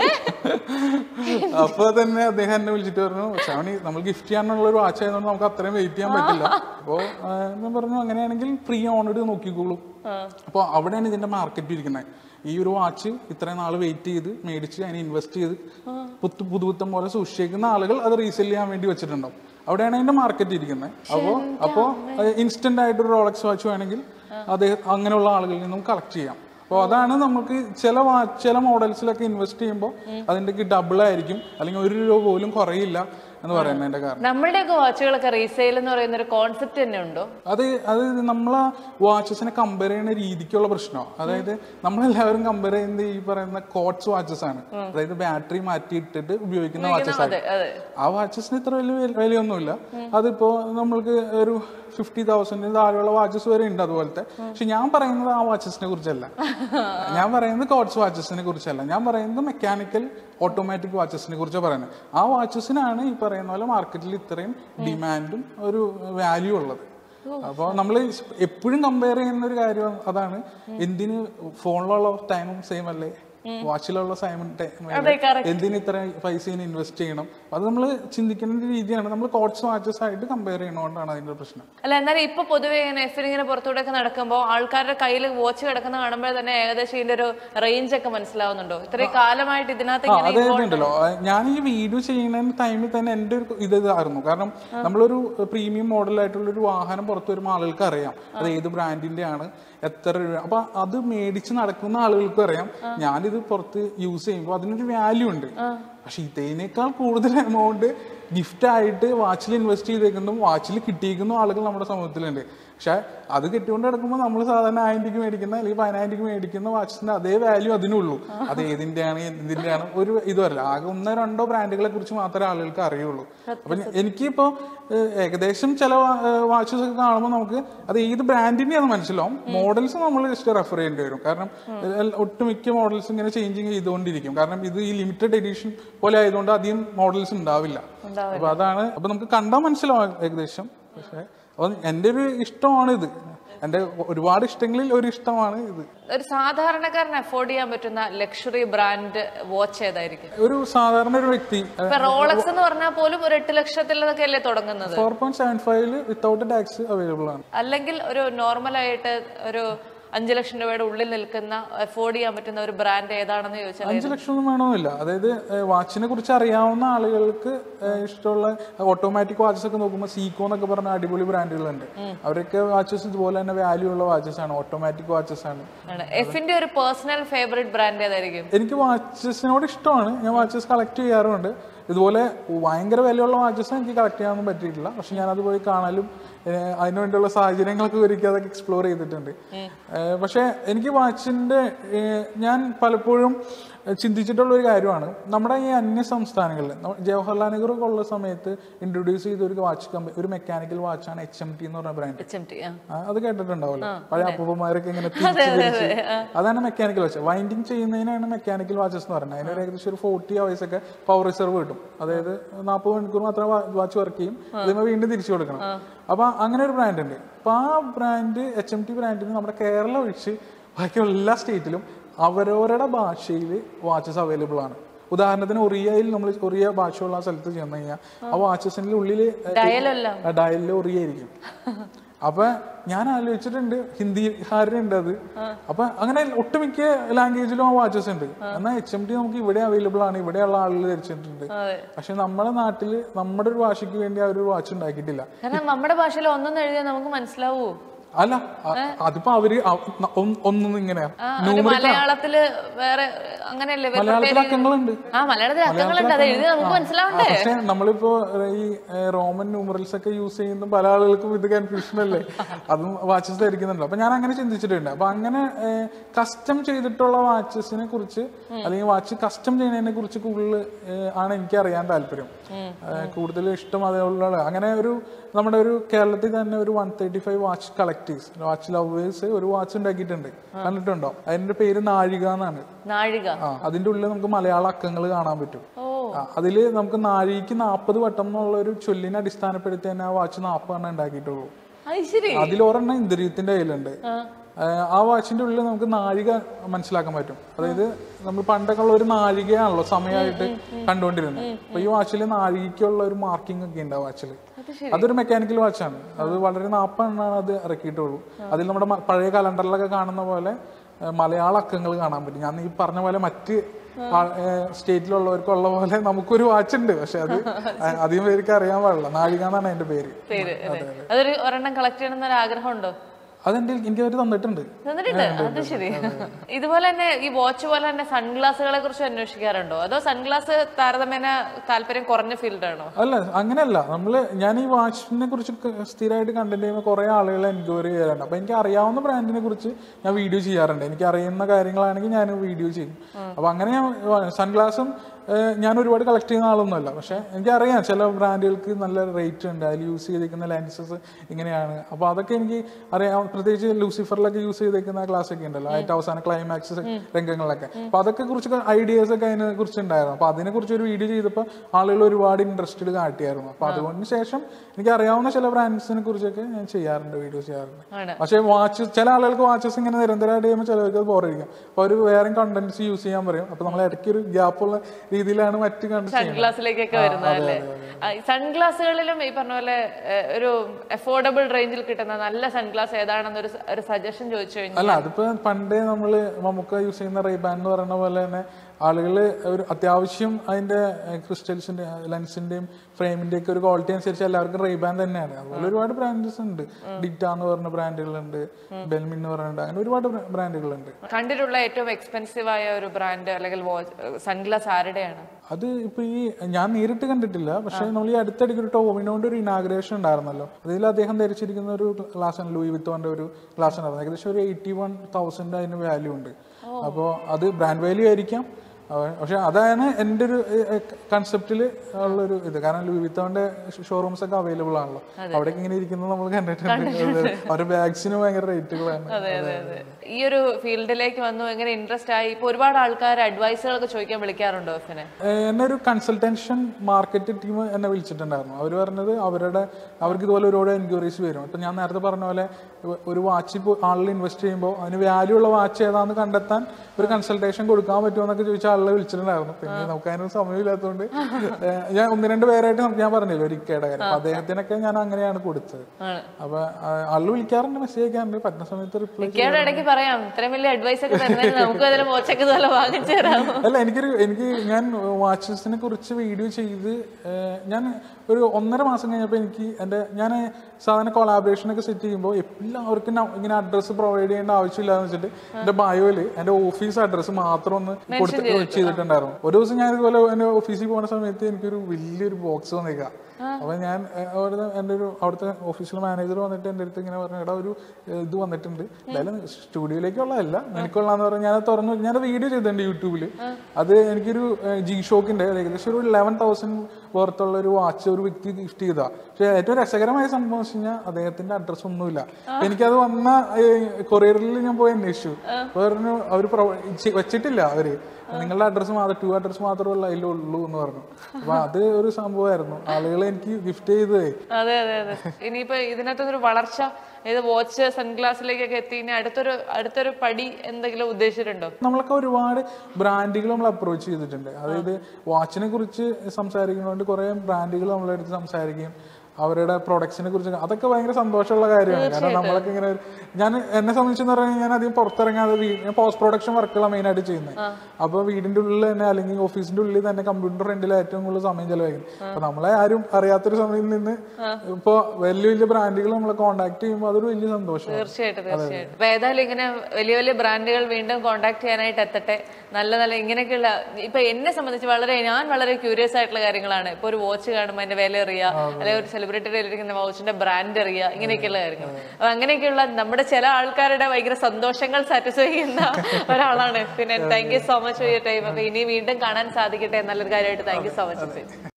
A: അപ്പൊ തന്നെ അദ്ദേഹം എന്നെ വിളിച്ചിട്ട് പറഞ്ഞു ഷാവണി നമ്മൾ ഗിഫ്റ്റ് ചെയ്യാനുള്ള ഒരു വാച്ച് ആയതുകൊണ്ട് നമുക്ക് അത്രയും വെയിറ്റ് ചെയ്യാൻ പറ്റില്ല അപ്പോ ആ, ഞാൻ പറഞ്ഞു അങ്ങനെയാണെങ്കിൽ പ്രീ ഓണഡ് നോക്കിക്കോളൂ അപ്പൊ അവിടെയാണ് ഇതിന്റെ മാർക്കറ്റ് ഇരിക്കുന്നത് ഈ ഒരു വാച്ച് ഇത്രയും നാൾ വെയിറ്റ് ചെയ്ത് മേടിച്ച് അതിന് ഇൻവെസ്റ്റ് ചെയ്ത് പുത്തു പുതുപുത്തം പോലെ സൂക്ഷിക്കുന്ന ആളുകൾ അത് റീസെല് ചെയ്യാൻ വേണ്ടി വെച്ചിട്ടുണ്ടാവും അവിടെയാണ് അതിന്റെ മാർക്കറ്റ് ഇരിക്കുന്നത് അപ്പോ അപ്പോ ഇൻസ്റ്റന്റ് ആയിട്ട് ഒരു റോളക്സ് വാച്ച് വേണമെങ്കിൽ അത് അങ്ങനെയുള്ള ആളുകളിൽ നിന്നും കളക്ട് ചെയ്യാം അപ്പോൾ അതാണ് നമുക്ക് ചില വാ- ചില മോഡൽസിലൊക്കെ ഇൻവെസ്റ്റ് ചെയ്യുമ്പോൾ അതിൻ്റെ ഡബിൾ ആയിരിക്കും അല്ലെങ്കിൽ ഒരു രൂപ പോലും കുറയില്ല എന്ന് പറയുന്നതിന്റെ കാരണം
B: നമ്മളുടെയൊക്കെ വാച്ചുകളൊക്കെ റീസെയിൽ എന്ന് പറയുന്ന ഒരു കോൺസെപ്റ്റ് തന്നെ ഉണ്ടോ
A: അത് അത് നമ്മളെ വാച്ചസിനെ കമ്പയർ ചെയ്യുന്ന രീതിക്കുള്ള പ്രശ്നമാണ് അതായത് നമ്മളെല്ലാവരും കമ്പയർ ചെയ്യുന്നത് ഈ പറയുന്ന കോട്സ് വാച്ചസ് ആണ് അതായത് ബാറ്ററി മാറ്റി ഇട്ടിട്ട് ഉപയോഗിക്കുന്ന വാച്ചസ് ആണ്
B: അതെ അതെ
A: ആ വാച്ചസിന് ഇത്ര വലിയ വില- വിലയൊന്നുമില്ല അതിപ്പോ നമ്മൾക്ക് ഒരു ഫിഫ്റ്റി തൗസൻഡിന് താഴെയുള്ള വാച്ചസ് വരെ ഉണ്ട് അതുപോലത്തെ പക്ഷെ ഞാൻ പറയുന്നത് ആ വാച്ചസിനെ കുറിച്ചല്ല ഞാൻ പറയുന്നത് കോട്സ് വാച്ചസിനെ കുറിച്ചല്ല ഞാൻ പറയുന്നത് മെക്കാനിക്കൽ ഓട്ടോമാറ്റിക് വാച്ചസിനെ കുറിച്ചാണ് പറയുന്നത് ആ വാച്ചസിനാണ് ഈ പറയുന്ന പോലെ മാർക്കറ്റിൽ ഇത്രയും ഡിമാൻഡും ഒരു വാല്യൂ ഉള്ളത് അപ്പോൾ നമ്മൾ എപ്പോഴും കമ്പയർ ചെയ്യുന്ന ഒരു കാര്യം അതാണ് എന്തിന് ഫോണിലുള്ള ടൈമും സെയിം അല്ലേ വാച്ചിലുള്ള സൈമൺ
B: അതെ correct.
A: എന്തിന് ഇത്ര പൈസ ഇൻവെസ്റ്റ് ചെയ്യണം അത് നമ്മൾ ചിന്തിക്കേണ്ട രീതിയാണ് നമ്മൾ കോട്സ് വാച്ചസ് ആയിട്ട് കമ്പയർ ചെയ്യണോണ്ടാണ് അതിന്റെ പ്രശ്നം
B: അല്ല എന്നാലും ഇപ്പൊ പൊതുവെ ഇങ്ങനെ എഫിൽ ഇങ്ങനെ പുറത്തൂടെ ഒക്കെ നടക്കുമ്പോൾ ആൾക്കാരുടെ കയ്യിൽ വാച്ച് കിടക്കുന്ന കാണുമ്പോൾ തന്നെ ഏകദേശം ഇതിന്റെ ഒരു റേഞ്ച് ഒക്കെ മനസ്സിലാവുന്നുണ്ടോ ഇത്രയും കാലമായിട്ട് ഇതിനകത്ത്
A: ആ
B: ഇങ്ങനെ
A: അതെ ഉണ്ടല്ലോ ഞാൻ ഈ വീഡിയോ ചെയ്യുന്ന ടൈമിൽ തന്നെ എൻ്റെ ഒരു ഇത് ഇതായിരുന്നു കാരണം നമ്മളൊരു പ്രീമിയം മോഡലായിട്ടുള്ള ഒരു വാഹനം പുറത്തു വരുമ്പോൾ ആളുകൾക്ക് അറിയാം അത് ഏത് ബ്രാൻഡിന്റെ ആണ് എത്ര രൂപ അപ്പൊ അത് മേടിച്ച് നടക്കുന്ന ആളുകൾക്കും അറിയാം ഞാനിത് പുറത്ത് യൂസ് ചെയ്യുമ്പോൾ അതിനൊരു വാല്യൂ ഉണ്ട് പക്ഷെ ഇതിനേക്കാൾ കൂടുതൽ എമൗണ്ട് ഗിഫ്റ്റ് ആയിട്ട് വാച്ചിൽ ഇൻവെസ്റ്റ് ചെയ്തേക്കുന്നതും വാച്ചിൽ കിട്ടിയിരിക്കുന്ന ആളുകൾ നമ്മുടെ സമൂഹത്തിലുണ്ട് പക്ഷെ അത് കെട്ടിക്കൊണ്ട് കിടക്കുമ്പോൾ നമ്മൾ സാധാരണ ആയിരം രൂപയ്ക്ക് മേടിക്കുന്ന അല്ലെങ്കിൽ പതിനായിരം രൂപയ്ക്ക് മേടിക്കുന്ന വാച്ചിന്റെ അതേ വാല്യൂ അതിനുള്ളൂ അത് ഏതിന്റെയാണ് എന്തിന്റെയാണ് ഒരു ഇതുമല്ല ആകെ ഒന്നോ രണ്ടോ ബ്രാൻഡുകളെ കുറിച്ച് മാത്രമേ ആളുകൾക്ക് അറിയുള്ളൂ അപ്പൊ ഞ- എനിക്കിപ്പോ ഏഹ്, ഏകദേശം ചില വാച്ചസ് ഒക്കെ കാണുമ്പോൾ നമുക്ക് അത് ഏത് ബ്രാൻഡിന്റെ അത് മനസ്സിലാവും മോഡൽസ് നമ്മൾ ജസ്റ്റ് റെഫർ ചെയ്യേണ്ടി വരും കാരണം ഏഹ്, ഒട്ടുമിക്ക മോഡൽസ് ഇങ്ങനെ ചേഞ്ചിങ് ചെയ്തുകൊണ്ടിരിക്കും കാരണം ഇത് ഈ ലിമിറ്റഡ് എഡിഷൻ പോലെ ആയതുകൊണ്ട് അധികം മോഡൽസ് ഉണ്ടാവില്ല അപ്പൊ അതാണ് അപ്പൊ നമുക്ക് കണ്ടാൽ മനസ്സിലാവും ഏകദേശം പക്ഷെ അപ്പൊ എന്റെ ഒരു ഇഷ്ടമാണ് ഇത് എന്റെ ഒരുപാട് ഇഷ്ടങ്ങളിൽ ഒരു ഇഷ്ടമാണ് ഇത്
B: ഒരു സാധാരണക്കാരന് അഫോർഡ് ചെയ്യാൻ പറ്റുന്ന ലക്ഷറി ബ്രാൻഡ് വാച്ച് ഏതായിരിക്കും
A: ഒരു സാധാരണ ഒരു വ്യക്തി
B: ഇപ്പൊ റോളക്സ് എന്ന് പറഞ്ഞാൽ പോലും ഒരു എട്ട് ലക്ഷത്തിലൊക്കെ അല്ലേ തുടങ്ങുന്നത്
A: ഫോർ പോയിന്റ് സെവൻ ഫൈവില് വിത്തൗട്ട് ടാക്സ് അവൈലബിൾ ആണ്
B: അല്ലെങ്കിൽ ഒരു നോർമൽ ആയിട്ട് ഒരു അഞ്ചു ലക്ഷം രൂപയുടെ ഉള്ളിൽ നിൽക്കുന്ന അഫോർഡ് ചെയ്യാൻ പറ്റുന്ന ഒരു ബ്രാൻഡ് ഏതാണെന്ന് ചോദിച്ചാൽ
A: അഞ്ച് ലക്ഷം ഒന്നും വേണമെന്നില്ല അതായത് ഏഹ്, വാച്ചിനെ കുറിച്ച് അറിയാവുന്ന ആളുകൾക്ക് ഏഹ്, ഇഷ്ടമുള്ള ഓട്ടോമാറ്റിക് വാച്ചസ് ഒക്കെ നോക്കുമ്പോൾ സീക്കോ എന്നൊക്കെ പറഞ്ഞ അടിപൊളി ബ്രാൻഡുകളുണ്ട് അവരൊക്കെ വാച്ചസ് ഇതുപോലെ തന്നെ വാല്യൂ ഉള്ള വാച്ചസ് ആണ് ഓട്ടോമാറ്റിക് വാച്ചസ് ആണ്
B: ആണ് എഫിന്റെ ഒരു പേഴ്സണൽ ഫേവറേറ്റ് ബ്രാൻഡ് ഏതായിരിക്കും
A: എനിക്ക് വാച്ചസിനോട് ഇഷ്ടമാണ് ഞാൻ വാച്ചസ് കളക്ട് ചെയ്യാറുണ്ട് ഇതുപോലെ ഭയങ്കര വിലയുള്ള വാച്ചസ് എനിക്ക് കളക്ട് ചെയ്യാനൊന്നും പറ്റിയിട്ടില്ല പക്ഷെ ഞാൻ അത് പോയി കാണാനും ഏഹ്, അതിനു വേണ്ടിയുള്ള സാഹചര്യങ്ങളൊക്കെ ഒരുക്കി അതൊക്കെ എക്സ്പ്ലോർ ചെയ്തിട്ടുണ്ട് ഏഹ്, പക്ഷെ എനിക്ക് വാച്ചിന്റെ ഏഹ്, ഞാൻ പലപ്പോഴും ചിന്തിച്ചിട്ടുള്ള ഒരു കാര്യമാണ് നമ്മുടെ ഈ അന്യ സംസ്ഥാനങ്ങളിൽ നമ്മ- ജവഹർലാൽ നെഹ്റു ഒക്കെ ഉള്ള സമയത്ത് ഇൻട്രൊഡ്യൂസ് ചെയ്ത ഒരു വാച്ച് കമ്പനി ഒരു മെക്കാനിക്കൽ വാച്ചാണ് എച്ച് എം ടി എന്ന് പറഞ്ഞ ബ്രാൻഡ്
B: എച്ച് എം ടി
A: ആ, അത് കേട്ടിട്ടുണ്ടാവല്ലോ പഴയ അപ്പൂപ്പന്മാരൊക്കെ ഇങ്ങനെ തിരിച്ച് തിരിച്ച് അതാണ് മെക്കാനിക്കൽ വാച്ച് വൈൻഡിങ് ചെയ്യുന്നതിനാണ് മെക്കാനിക്കൽ വാച്ചസ് എന്ന് പറയുന്നത് അതിന് ഒരു ഏകദേശം ഒരു ഫോർട്ടി അവേഴ്സ് ഒക്കെ പവർ റിസർവ് കിട്ടും അതായത് നാൽപ്പത് മണിക്കൂർ മാത്രമേ വാച്ച് വർക്ക് ചെയ്യും അതിന് വീണ്ടും തിരിച്ചു കൊടുക്കണം അപ്പൊ അങ്ങനെ ഒരു ബ്രാൻഡ് ഉണ്ട് അപ്പൊ ആ ബ്രാൻഡ് എച്ച് എം ടി ബ്രാൻഡിന് നമ്മുടെ കേരളം ഒഴിച്ച് ബാക്കിയുള്ള എല്ലാ സ്റ്റേറ്റിലും അവരവരുടെ ഭാഷയിൽ വാച്ചസ് അവൈലബിൾ ആണ് ഉദാഹരണത്തിന് ഒറിയയിൽ നമ്മൾ ഒറിയ ഭാഷയുള്ള ആ സ്ഥലത്ത് ചെന്ന് കഴിഞ്ഞാൽ ആ വാച്ചസിന്റെ ഉള്ളില്
B: ഡയലല്ല
A: ഡയലിൽ ഒറിയായിരിക്കും അപ്പൊ ഞാൻ ആലോചിച്ചിട്ടുണ്ട് ഹിന്ദിക്കാരുണ്ട് അത് അപ്പൊ അങ്ങനെ ഒട്ടുമിക്ക ലാംഗ്വേജിലും ആ വാച്ചസ് ഉണ്ട് എന്നാൽ എച്ച് എം ടി നമുക്ക് ഇവിടെ അവൈലബിൾ ആണ് ഇവിടെയുള്ള ആളുകൾ ധരിച്ചിട്ടുണ്ട്
B: അതെ
A: പക്ഷെ നമ്മുടെ നാട്ടില് നമ്മുടെ ഒരു ഭാഷയ്ക്ക് വേണ്ടി ആ ഒരു വാച്ച് ഉണ്ടാക്കിയിട്ടില്ല
B: കാരണം നമ്മുടെ ഭാഷയിൽ ഒന്നെന്ന് എഴുതിയാൽ നമുക്ക് മനസ്സിലാവൂ
A: അല്ല അ- അതിപ്പോ അവര് അ- ഒന്ന് ഒന്നും ഇങ്ങനെയാ
B: ആ, ഒരു മലയാളത്തില് വേറെ അങ്ങനെയല്ലേ ഇവർ
A: മലയാളത്തിൽ അക്കങ്ങളുണ്ട്
B: ആ മലയാളത്തിൽ അക്കങ്ങളുണ്ട് അത് എഴുതി നമുക്ക് മനസ്സിലാവണ്ടേ
A: പക്ഷെ നമ്മളിപ്പോ ഈ ഏഹ്, റോമൻ ന്യൂമറൽസ് ഒക്കെ യൂസ് ചെയ്യുന്ന പല ആളുകൾക്കും ഇത് കൺഫ്യൂഷൻ അല്ലേ അതും വാച്ചസ് ധരിക്കുന്നുണ്ട് അപ്പൊ ഞാൻ അങ്ങനെ ചിന്തിച്ചിട്ടുണ്ട് അപ്പൊ അങ്ങനെ കസ്റ്റം ചെയ്തിട്ടുള്ള വാച്ചസിനെ കുറിച്ച് അല്ലെങ്കിൽ വാച്ച് കസ്റ്റം ചെയ്യുന്നതിനെ കുറിച്ച് കൂടുതൽ ഏഹ്, ആണ് എനിക്ക് അറിയാൻ താല്പര്യം ഏഹ്, കൂടുതൽ ഇഷ്ടം അതേപോലെ അങ്ങനെ ഒരു നമ്മുടെ ഒരു കേരളത്തിൽ തന്നെ ഒരു one thirty five watch collectives watch lovers ഒരു വാച്ച് ഉണ്ടാക്കിയിട്ടുണ്ട് കണ്ടിട്ടുണ്ടോ അതിന്റെ പേര് നാഴിക എന്നാണ്
B: നാഴിക
A: ആ അതിന്റെ ഉള്ളിൽ നമുക്ക് മലയാള അക്കങ്ങൾ കാണാൻ പറ്റും
B: ഓ
A: ആ, അതില് നമുക്ക് നാഴിക്ക് നാൽപ്പത് വട്ടം എന്നുള്ള ഒരു ചൊല്ലിനെ അടിസ്ഥാനപ്പെടുത്തി തന്നെ ആ വാച്ച് നാൽപ്പതെണ്ണം ഉണ്ടാക്കിയിട്ടുള്ളൂ
B: അത് ശരി
A: അതിൽ ഒരെണ്ണം ഇന്ദ്രിയത്തിന്റെ കയ്യിലുണ്ട് ആ, ആ വാച്ചിന്റെ ഉള്ളിൽ നമുക്ക് നാഴിക മനസ്സിലാക്കാൻ പറ്റും അതായത് നമ്മൾ പണ്ടൊക്കെ ഉള്ള ഒരു നാഴികയാണല്ലോ സമയമായിട്ട് കണ്ടുകൊണ്ടിരുന്നത് അപ്പൊ ഈ വാച്ചിൽ നാഴികയ്ക്കുള്ള ഒരു മാർക്കിംഗ് ഒക്കെ ഉണ്ട് ആ വാച്ചിൽ
B: അത് ശരി
A: അതൊരു മെക്കാനിക്കൽ വാച്ചാണ് അത് വളരെ നാൽപ്പതെണ്ണാണ് അത് ഇറക്കിയിട്ടുള്ളൂ അതിൽ നമ്മുടെ മ- പഴയ കലണ്ടറിലൊക്കെ കാണുന്ന പോലെ ഏഹ്, മലയാള അക്കങ്ങൾ കാണാൻ പറ്റും ഞാൻ ഈ പറഞ്ഞ പോലെ മറ്റ് സ്റ്റേറ്റിലുള്ളവർക്കുള്ള പോലെ നമുക്കൊരു വാച്ച് ഉണ്ട് പക്ഷെ അത് അ- അധികം പേർക്ക് അറിയാൻ പാടില്ല നാഴിക എന്നാണ് അതിന്റെ പേര്
B: പേര് അതെ അതൊരു ഒരെണ്ണം കളക്ട് ചെയ്യണം എന്നൊരു ആഗ്രഹം ഉണ്ടോ
A: അതെന്റെ എനിക്ക് അവർ തന്നിട്ടുണ്ട്
B: തന്നിട്ടുണ്ട് അത് ശരി ഇതുപോലെ തന്നെ ഈ വാച്ച് പോലെ തന്നെ സൺഗ്ലാസുകളെ കുറിച്ച് അന്വേഷിക്കാറുണ്ടോ അതോ സൺഗ്ലാസ് താരതമ്യേന താല്പര്യം കുറഞ്ഞ ഫീൽഡാണോ
A: അല്ല അങ്ങനെയല്ല നമ്മള് ഞാൻ ഈ വാച്ചിനെ കുറിച്ച് ക- സ്ഥിരമായിട്ട് കണ്ടന്റ് ചെയ്യുമ്പോൾ കുറെ ആളുകളെ എൻക്വയറി ചെയ്യാറുണ്ട് അപ്പൊ എനിക്ക് അറിയാവുന്ന ബ്രാൻഡിനെ കുറിച്ച് ഞാൻ വീഡിയോ ചെയ്യാറുണ്ട് എനിക്ക് അറിയുന്ന കാര്യങ്ങളാണെങ്കിൽ ഞാൻ വീഡിയോ ചെയ്യും അപ്പൊ അങ്ങനെ ഞാൻ സൺഗ്ലാസും ഏഹ്, ഞാൻ ഒരുപാട് കളക്ട് ചെയ്യുന്ന ആളൊന്നുമല്ല പക്ഷെ എനിക്കറിയാം ചില ബ്രാൻഡുകൾക്ക് നല്ല റേറ്റ് ഉണ്ട് അതിൽ യൂസ് ചെയ്തിരിക്കുന്ന ലെൻസസ് ഇങ്ങനെയാണ് അപ്പോൾ അതൊക്കെ എനിക്ക് അറിയാം പ്രത്യേകിച്ച് ലൂസിഫറിലൊക്കെ യൂസ് ചെയ്തേക്കുന്ന ക്ലാസ് ഒക്കെ ഉണ്ടല്ലോ ഏറ്റവും അവസാന ക്ലൈമാക്സ് രംഗങ്ങളിലൊക്കെ അപ്പോൾ അതൊക്കെ കുറിച്ച് ഐഡിയാസ് ഒക്കെ അതിനെ കുറിച്ച് ഉണ്ടായിരുന്നു അപ്പോൾ അതിനെ കുറിച്ച് ഒരു വീഡിയോ ചെയ്തപ്പോൾ ആളുകൾ ഒരുപാട് ഇൻട്രസ്റ്റഡ് കാട്ടിയായിരുന്നു അപ്പോൾ അതുകൊണ്ട് ശേഷം എനിക്ക് അറിയാവുന്ന ചില ബ്രാൻഡ്സിനെ കുറിച്ചൊക്കെ ഞാൻ ചെയ്യാറുണ്ട് വീഡിയോസ് ചെയ്യാറുണ്ട്
B: ആണ്
A: പക്ഷേ വാച്ച് ചില ആളുകൾക്ക് വാച്ചസ് ഇങ്ങനെ നിരന്തരമായിട്ട് ചെയ്യുമ്പോൾ ചിലർക്ക് അത് ബോറടിക്കും അപ്പോൾ അവർ വേറെ കണ്ടന്റ്സ് യൂസ് ചെയ്യാൻ പറയും അപ്പോൾ നമ്മൾ ഇടയ്ക്ക് ഒരു ഗ്യാപ്പുള്ള രീതിയിലാണ് മറ്റ് കണ്ടന്റ്
B: സൺഗ്ലാസിലേക്കൊക്കെ വരുന്നത് അല്ലേ ആ, ഈ സൺഗ്ലാസുകളിലും ഈ പറഞ്ഞ പോലെ ഏഹ്, ഒരു അഫോർഡബിൾ റേഞ്ചിൽ കിട്ടുന്ന നല്ല സൺഗ്ലാസ് ഏതാണെന്ന് ഒരു സ- ഒരു സജഷൻ ചോദിച്ചു കഴിഞ്ഞാൽ
A: അല്ല അതിപ്പോ പണ്ടേ നമ്മള് നമുക്ക് യൂസ് ചെയ്യുന്ന റൈബാൻ എന്ന് പറയുന്ന പോലെ തന്നെ ആളുകൾ ഒരു അത്യാവശ്യം അതിന്റെ ക്രിസ്റ്റൽസിന്റെ ലെൻസിന്റെയും ഫ്രെയിമിന്റെ ഒക്കെ ഒരു ക്വാളിറ്റി അനുസരിച്ച് എല്ലാവർക്കും റൈബാൻ തന്നെയാണ് അതുപോലെ ഒരുപാട് ബ്രാൻഡ്സ് ഉണ്ട് ഡിറ്റ എന്ന് പറഞ്ഞ ബ്രാൻഡുകളുണ്ട് ബെൽമിൻ എന്ന് പറയുന്നുണ്ട് അങ്ങനെ ഒരുപാട് ബ്രാൻഡുകളുണ്ട്
B: കണ്ടിട്ടുള്ള ഏറ്റവും എക്സ്പെൻസീവ് ആയ ഒരു ബ്രാൻഡ് അല്ലെങ്കിൽ സൺഗ്ലാസ് ആരുടെയാണ്
A: അത് ഇപ്പൊ ഈ ഞാൻ നേരിട്ട് കണ്ടിട്ടില്ല പക്ഷെ നമ്മൾ ഈ അടുത്തിടയ്ക്ക് ഒരു ടോമിനോന്റെ ഒരു ഇനാഗ്രേഷൻ ഉണ്ടായിരുന്നല്ലോ അതിൽ അദ്ദേഹം ധരിച്ചിരിക്കുന്ന ഒരു ഗ്ലാസ് ആണ് ലൂയി വിത്തോന്റെ ഒരു ഗ്ലാസ് ഉണ്ടായിരുന്നു ഏകദേശം ഒരു എയ്റ്റി വൺ തൗസൻഡ് അതിന് വാല്യൂ ഉണ്ട് അപ്പോൾ അത് ബ്രാൻഡ് വാല്യൂ ആയിരിക്കാം അവ- പക്ഷെ അതാണ് എൻ്റെ ഒരു കൺസെപ്റ്റിൽ ഉള്ളൊരു ഇത് കാരണം ലൂയി വിത്തോന്റെ ഷോറൂംസ് ഒക്കെ അവൈലബിൾ ആണല്ലോ അവിടേക്ക് ഇങ്ങനെ ഇരിക്കുന്നത് നമ്മൾ കണ്ടിട്ടുണ്ട് അവരുടെ ബാഗ്സിന് ഭയങ്കര റേറ്റുകളാണ്
B: അതെ അതെ അതെ ഈ ഒരു ഫീൽഡിലേക്ക് വന്നു എങ്ങനെ ഇൻട്രസ്റ്റ് ആയി ഇപ്പൊ ഒരുപാട് ആൾക്കാർ അഡ്വൈസുകളൊക്കെ ചോദിക്കാൻ വിളിക്കാറുണ്ടോ എഫിനെ
A: ഏഹ് എന്നെ ഒരു കൺസൾട്ടൻഷൻ മാർക്കറ്റ് ടീം എന്നെ വിളിച്ചിട്ടുണ്ടായിരുന്നു അവർ പറഞ്ഞത് അവരുടെ അവർക്ക് ഇതുപോലെ ഒരുപാട് എൻക്വയറീസ് വരും ഇപ്പം ഞാൻ നേരത്തെ പറഞ്ഞ പോലെ ഇവ- ഒരു വാച്ച് ഇപ്പോൾ ആളിൽ ഇൻവെസ്റ്റ് ചെയ്യുമ്പോൾ അതിന് വാല്യൂ ഉള്ള വാച്ച് ഏതാണെന്ന് കണ്ടെത്താൻ ഒരു കൺസൾട്ടേഷൻ കൊടുക്കാൻ പറ്റുമോ എന്നൊക്കെ ചോദിച്ച ആളെ വിളിച്ചിട്ടുണ്ടായിരുന്നു പിന്നെ നമുക്ക് അതിനൊരു സമയമില്ലാത്തതുകൊണ്ട് ഏഹ് ഞാൻ ഒന്ന് രണ്ട് പേരായിട്ട് സം- ഞാൻ പറഞ്ഞില്ല ഒരു ഇക്കയുടെ കാര്യം അപ്പൊ അദ്ദേഹത്തിനൊക്കെ ഞാൻ അങ്ങനെയാണ് കൊടുത്തത്
B: ആണ്.
A: അപ്പൊ ആള് വിളിക്കാറുണ്ട് മെസ്സേജ് അയക്കാറുണ്ട് പറ്റുന്ന സമയത്ത് റിപ്ലൈ
B: മിക്കയുടെ ഇടയ്ക്ക് പറയാം ഇത്രയും വലിയ അഡ്വൈസ് ഒക്കെ തരുന്നതിന് നമുക്ക് അതിൽ മോച്ചൊക്കെ ഇതുപോലെ വാങ്ങിച്ചു തരാമോ
A: അല്ല എനിക്കൊരു എനിക്ക് ഞാൻ വാച്ചസിനെ കുറിച്ച് വീഡിയോ ചെയ്ത് ഏഹ്, ഞാൻ ഒരു ഒന്നര മാസം കഴിഞ്ഞപ്പോൾ എനിക്ക് എൻ്റെ ഞാൻ സാധാരണ കൊളാബറേഷൻ ഒക്കെ സെറ്റ് ചെയ്യുമ്പോൾ എല്ലാവർക്കും ന- ഇങ്ങനെ അഡ്രസ്സ് പ്രൊവൈഡ് ചെയ്യേണ്ട ആവശ്യമില്ലാന്ന് വെച്ചിട്ട് എൻ്റെ ബയോയില് എൻ്റെ ഓഫീസ് അഡ്രസ്സ് മാത്രം ഒന്ന് കൊടുത്ത് ചെയ്തിട്ടുണ്ടായിരുന്നു ഒരു ദിവസം ഞാൻ ഇതുപോലെ എൻ്റെ ഓഫീസിൽ പോകുന്ന സമയത്ത് എനിക്കൊരു വലിയൊരു ബോക്സ് വന്നേക്കാം അപ്പൊ ഞാൻ ഏഹ്, അവിടുത്തെ എൻ്റെ ഒരു അവിടുത്തെ ഓഫീസിലെ മാനേജർ വന്നിട്ട് എൻ്റെ അടുത്ത് ഇങ്ങനെ പറഞ്ഞു എടാ ഒരു ഏഹ്, ഇത് വന്നിട്ടുണ്ട് എന്തായാലും സ്റ്റുഡിയോയിലേക്കുള്ളതല്ല നിനക്കുള്ളതെന്ന് പറഞ്ഞ് ഞാൻ തുറന്നു ഞാൻ വീഡിയോ ചെയ്തിട്ടുണ്ട് യൂട്യൂബിൽ അത് എനിക്കൊരു ജി ഷോക്കിന്റെ ഏകദേശം ഒരു ലെവൻ തൗസൻഡ് വേർത്തുള്ള ഒരു വാച്ച് ഒരു വ്യക്തി ഗിഫ്റ്റ് ചെയ്താ പക്ഷെ ഏറ്റവും രസകരമായ സംഭവം വെച്ച് കഴിഞ്ഞാൽ അദ്ദേഹത്തിന്റെ അഡ്രസ് ഒന്നുമില്ല അപ്പൊ എനിക്കത് വന്ന കൊറിയറിൽ ഞാൻ പോയി അന്വേഷിച്ചു അപ്പൊ പറഞ്ഞു അവർ വെച്ചിട്ടില്ല അവര് നിങ്ങളുടെ അഡ്രസ്സ് മാത്രം ടു അഡ്രസ് മാത്രമല്ല അതിലുള്ളൂ എന്ന് പറഞ്ഞു അപ്പൊ അത് ഒരു സംഭവമായിരുന്നു ആളുകൾ എനിക്ക് ഗിഫ്റ്റ് ചെയ്തേ
B: അതെ അതെ അതെ ഇനിയിപ്പോ ഇതിനകത്തൊരു വളർച്ച ഏത് വാച്ച് സൺഗ്ലാസിലേക്കൊക്കെ എത്തി ഇനി അടുത്തൊരു അടുത്തൊരു പടി എന്തെങ്കിലും ഉദ്ദേശിച്ചിട്ടുണ്ടോ
A: നമ്മളൊക്കെ ഒരുപാട് ബ്രാൻഡുകൾ നമ്മൾ അപ്രോച്ച് ചെയ്തിട്ടുണ്ട് അതായത് വാച്ചിനെ കുറിച്ച് സംസാരിക്കുന്നതുകൊണ്ട് കുറെ ബ്രാൻഡുകൾ നമ്മളെ അടുത്ത് സംസാരിക്കും അവരുടെ പ്രൊഡക്ട്സിനെ കുറിച്ച് അതൊക്കെ ഭയങ്കര സന്തോഷമുള്ള കാര്യമാണ് കാരണം നമ്മളൊക്കെ ഇങ്ങനെ ഒരു- ഞാൻ എന്നെ സംബന്ധിച്ചെന്ന് പറഞ്ഞാൽ ഞാൻ അധികം പുറത്തിറങ്ങാതെ വീ- ഞാൻ പോസ്റ്റ് പ്രൊഡക്ഷൻ വർക്കുകളാണ് മെയിൻ ആയിട്ട് ചെയ്യുന്നത് അപ്പൊ വീടിന്റെ ഉള്ളിൽ തന്നെ അല്ലെങ്കിൽ ഓഫീസിന്റെ ഉള്ളിൽ തന്നെ കമ്പ്യൂട്ടർ ഫ്രണ്ടിൽ ഏറ്റവും കൂടുതൽ സമയം ചെലവഴിക്കും അപ്പൊ നമ്മളെ ആരും അറിയാത്തൊരു സമയത്ത് നിന്ന് ഇപ്പൊ വലിയ വലിയ ബ്രാൻഡുകൾ നമ്മളെ കോൺടാക്ട് ചെയ്യുമ്പോൾ അതൊരു വലിയ സന്തോഷമാണ്
B: തീർച്ചയായിട്ടും തീർച്ചയായിട്ടും അപ്പൊ ഏതായാലും ഇങ്ങനെ വലിയ വലിയ ബ്രാൻഡുകൾ വീണ്ടും കോൺടാക്ട് ചെയ്യാനായിട്ട് എത്തട്ടെ നല്ല നല്ല ഇങ്ങനെയൊക്കെയുള്ള ഇപ്പൊ എന്നെ സംബന്ധിച്ച് വളരെ ഞാൻ വളരെ ക്യൂരിയസ് ആയിട്ടുള്ള കാര്യങ്ങളാണ് ഇപ്പൊ ഒരു വാച്ച് കാണുമ്പോൾ അതിന്റെ വില അറിയുക അല്ലെങ്കിൽ ഒരു സെലിബ്രിറ്റിയുടെ ഇരിക്കുന്ന വാച്ചിന്റെ ബ്രാൻഡ് അറിയുക ഇങ്ങനെയൊക്കെയുള്ള കാര്യങ്ങൾ അപ്പൊ അങ്ങനെയൊക്കെയുള്ള നമ്മുടെ ചില ആൾക്കാരുടെ ഭയങ്കര സന്തോഷങ്ങൾ സാറ്റിസ്ഫൈ ചെയ്യുന്ന ഒരാളാണ് പിന്നെ thank you so much for your time അപ്പൊ ഇനി വീണ്ടും കാണാൻ സാധിക്കട്ടെ നല്ലൊരു കാര്യമായിട്ട് താങ്ക് യു സോ മച്ച്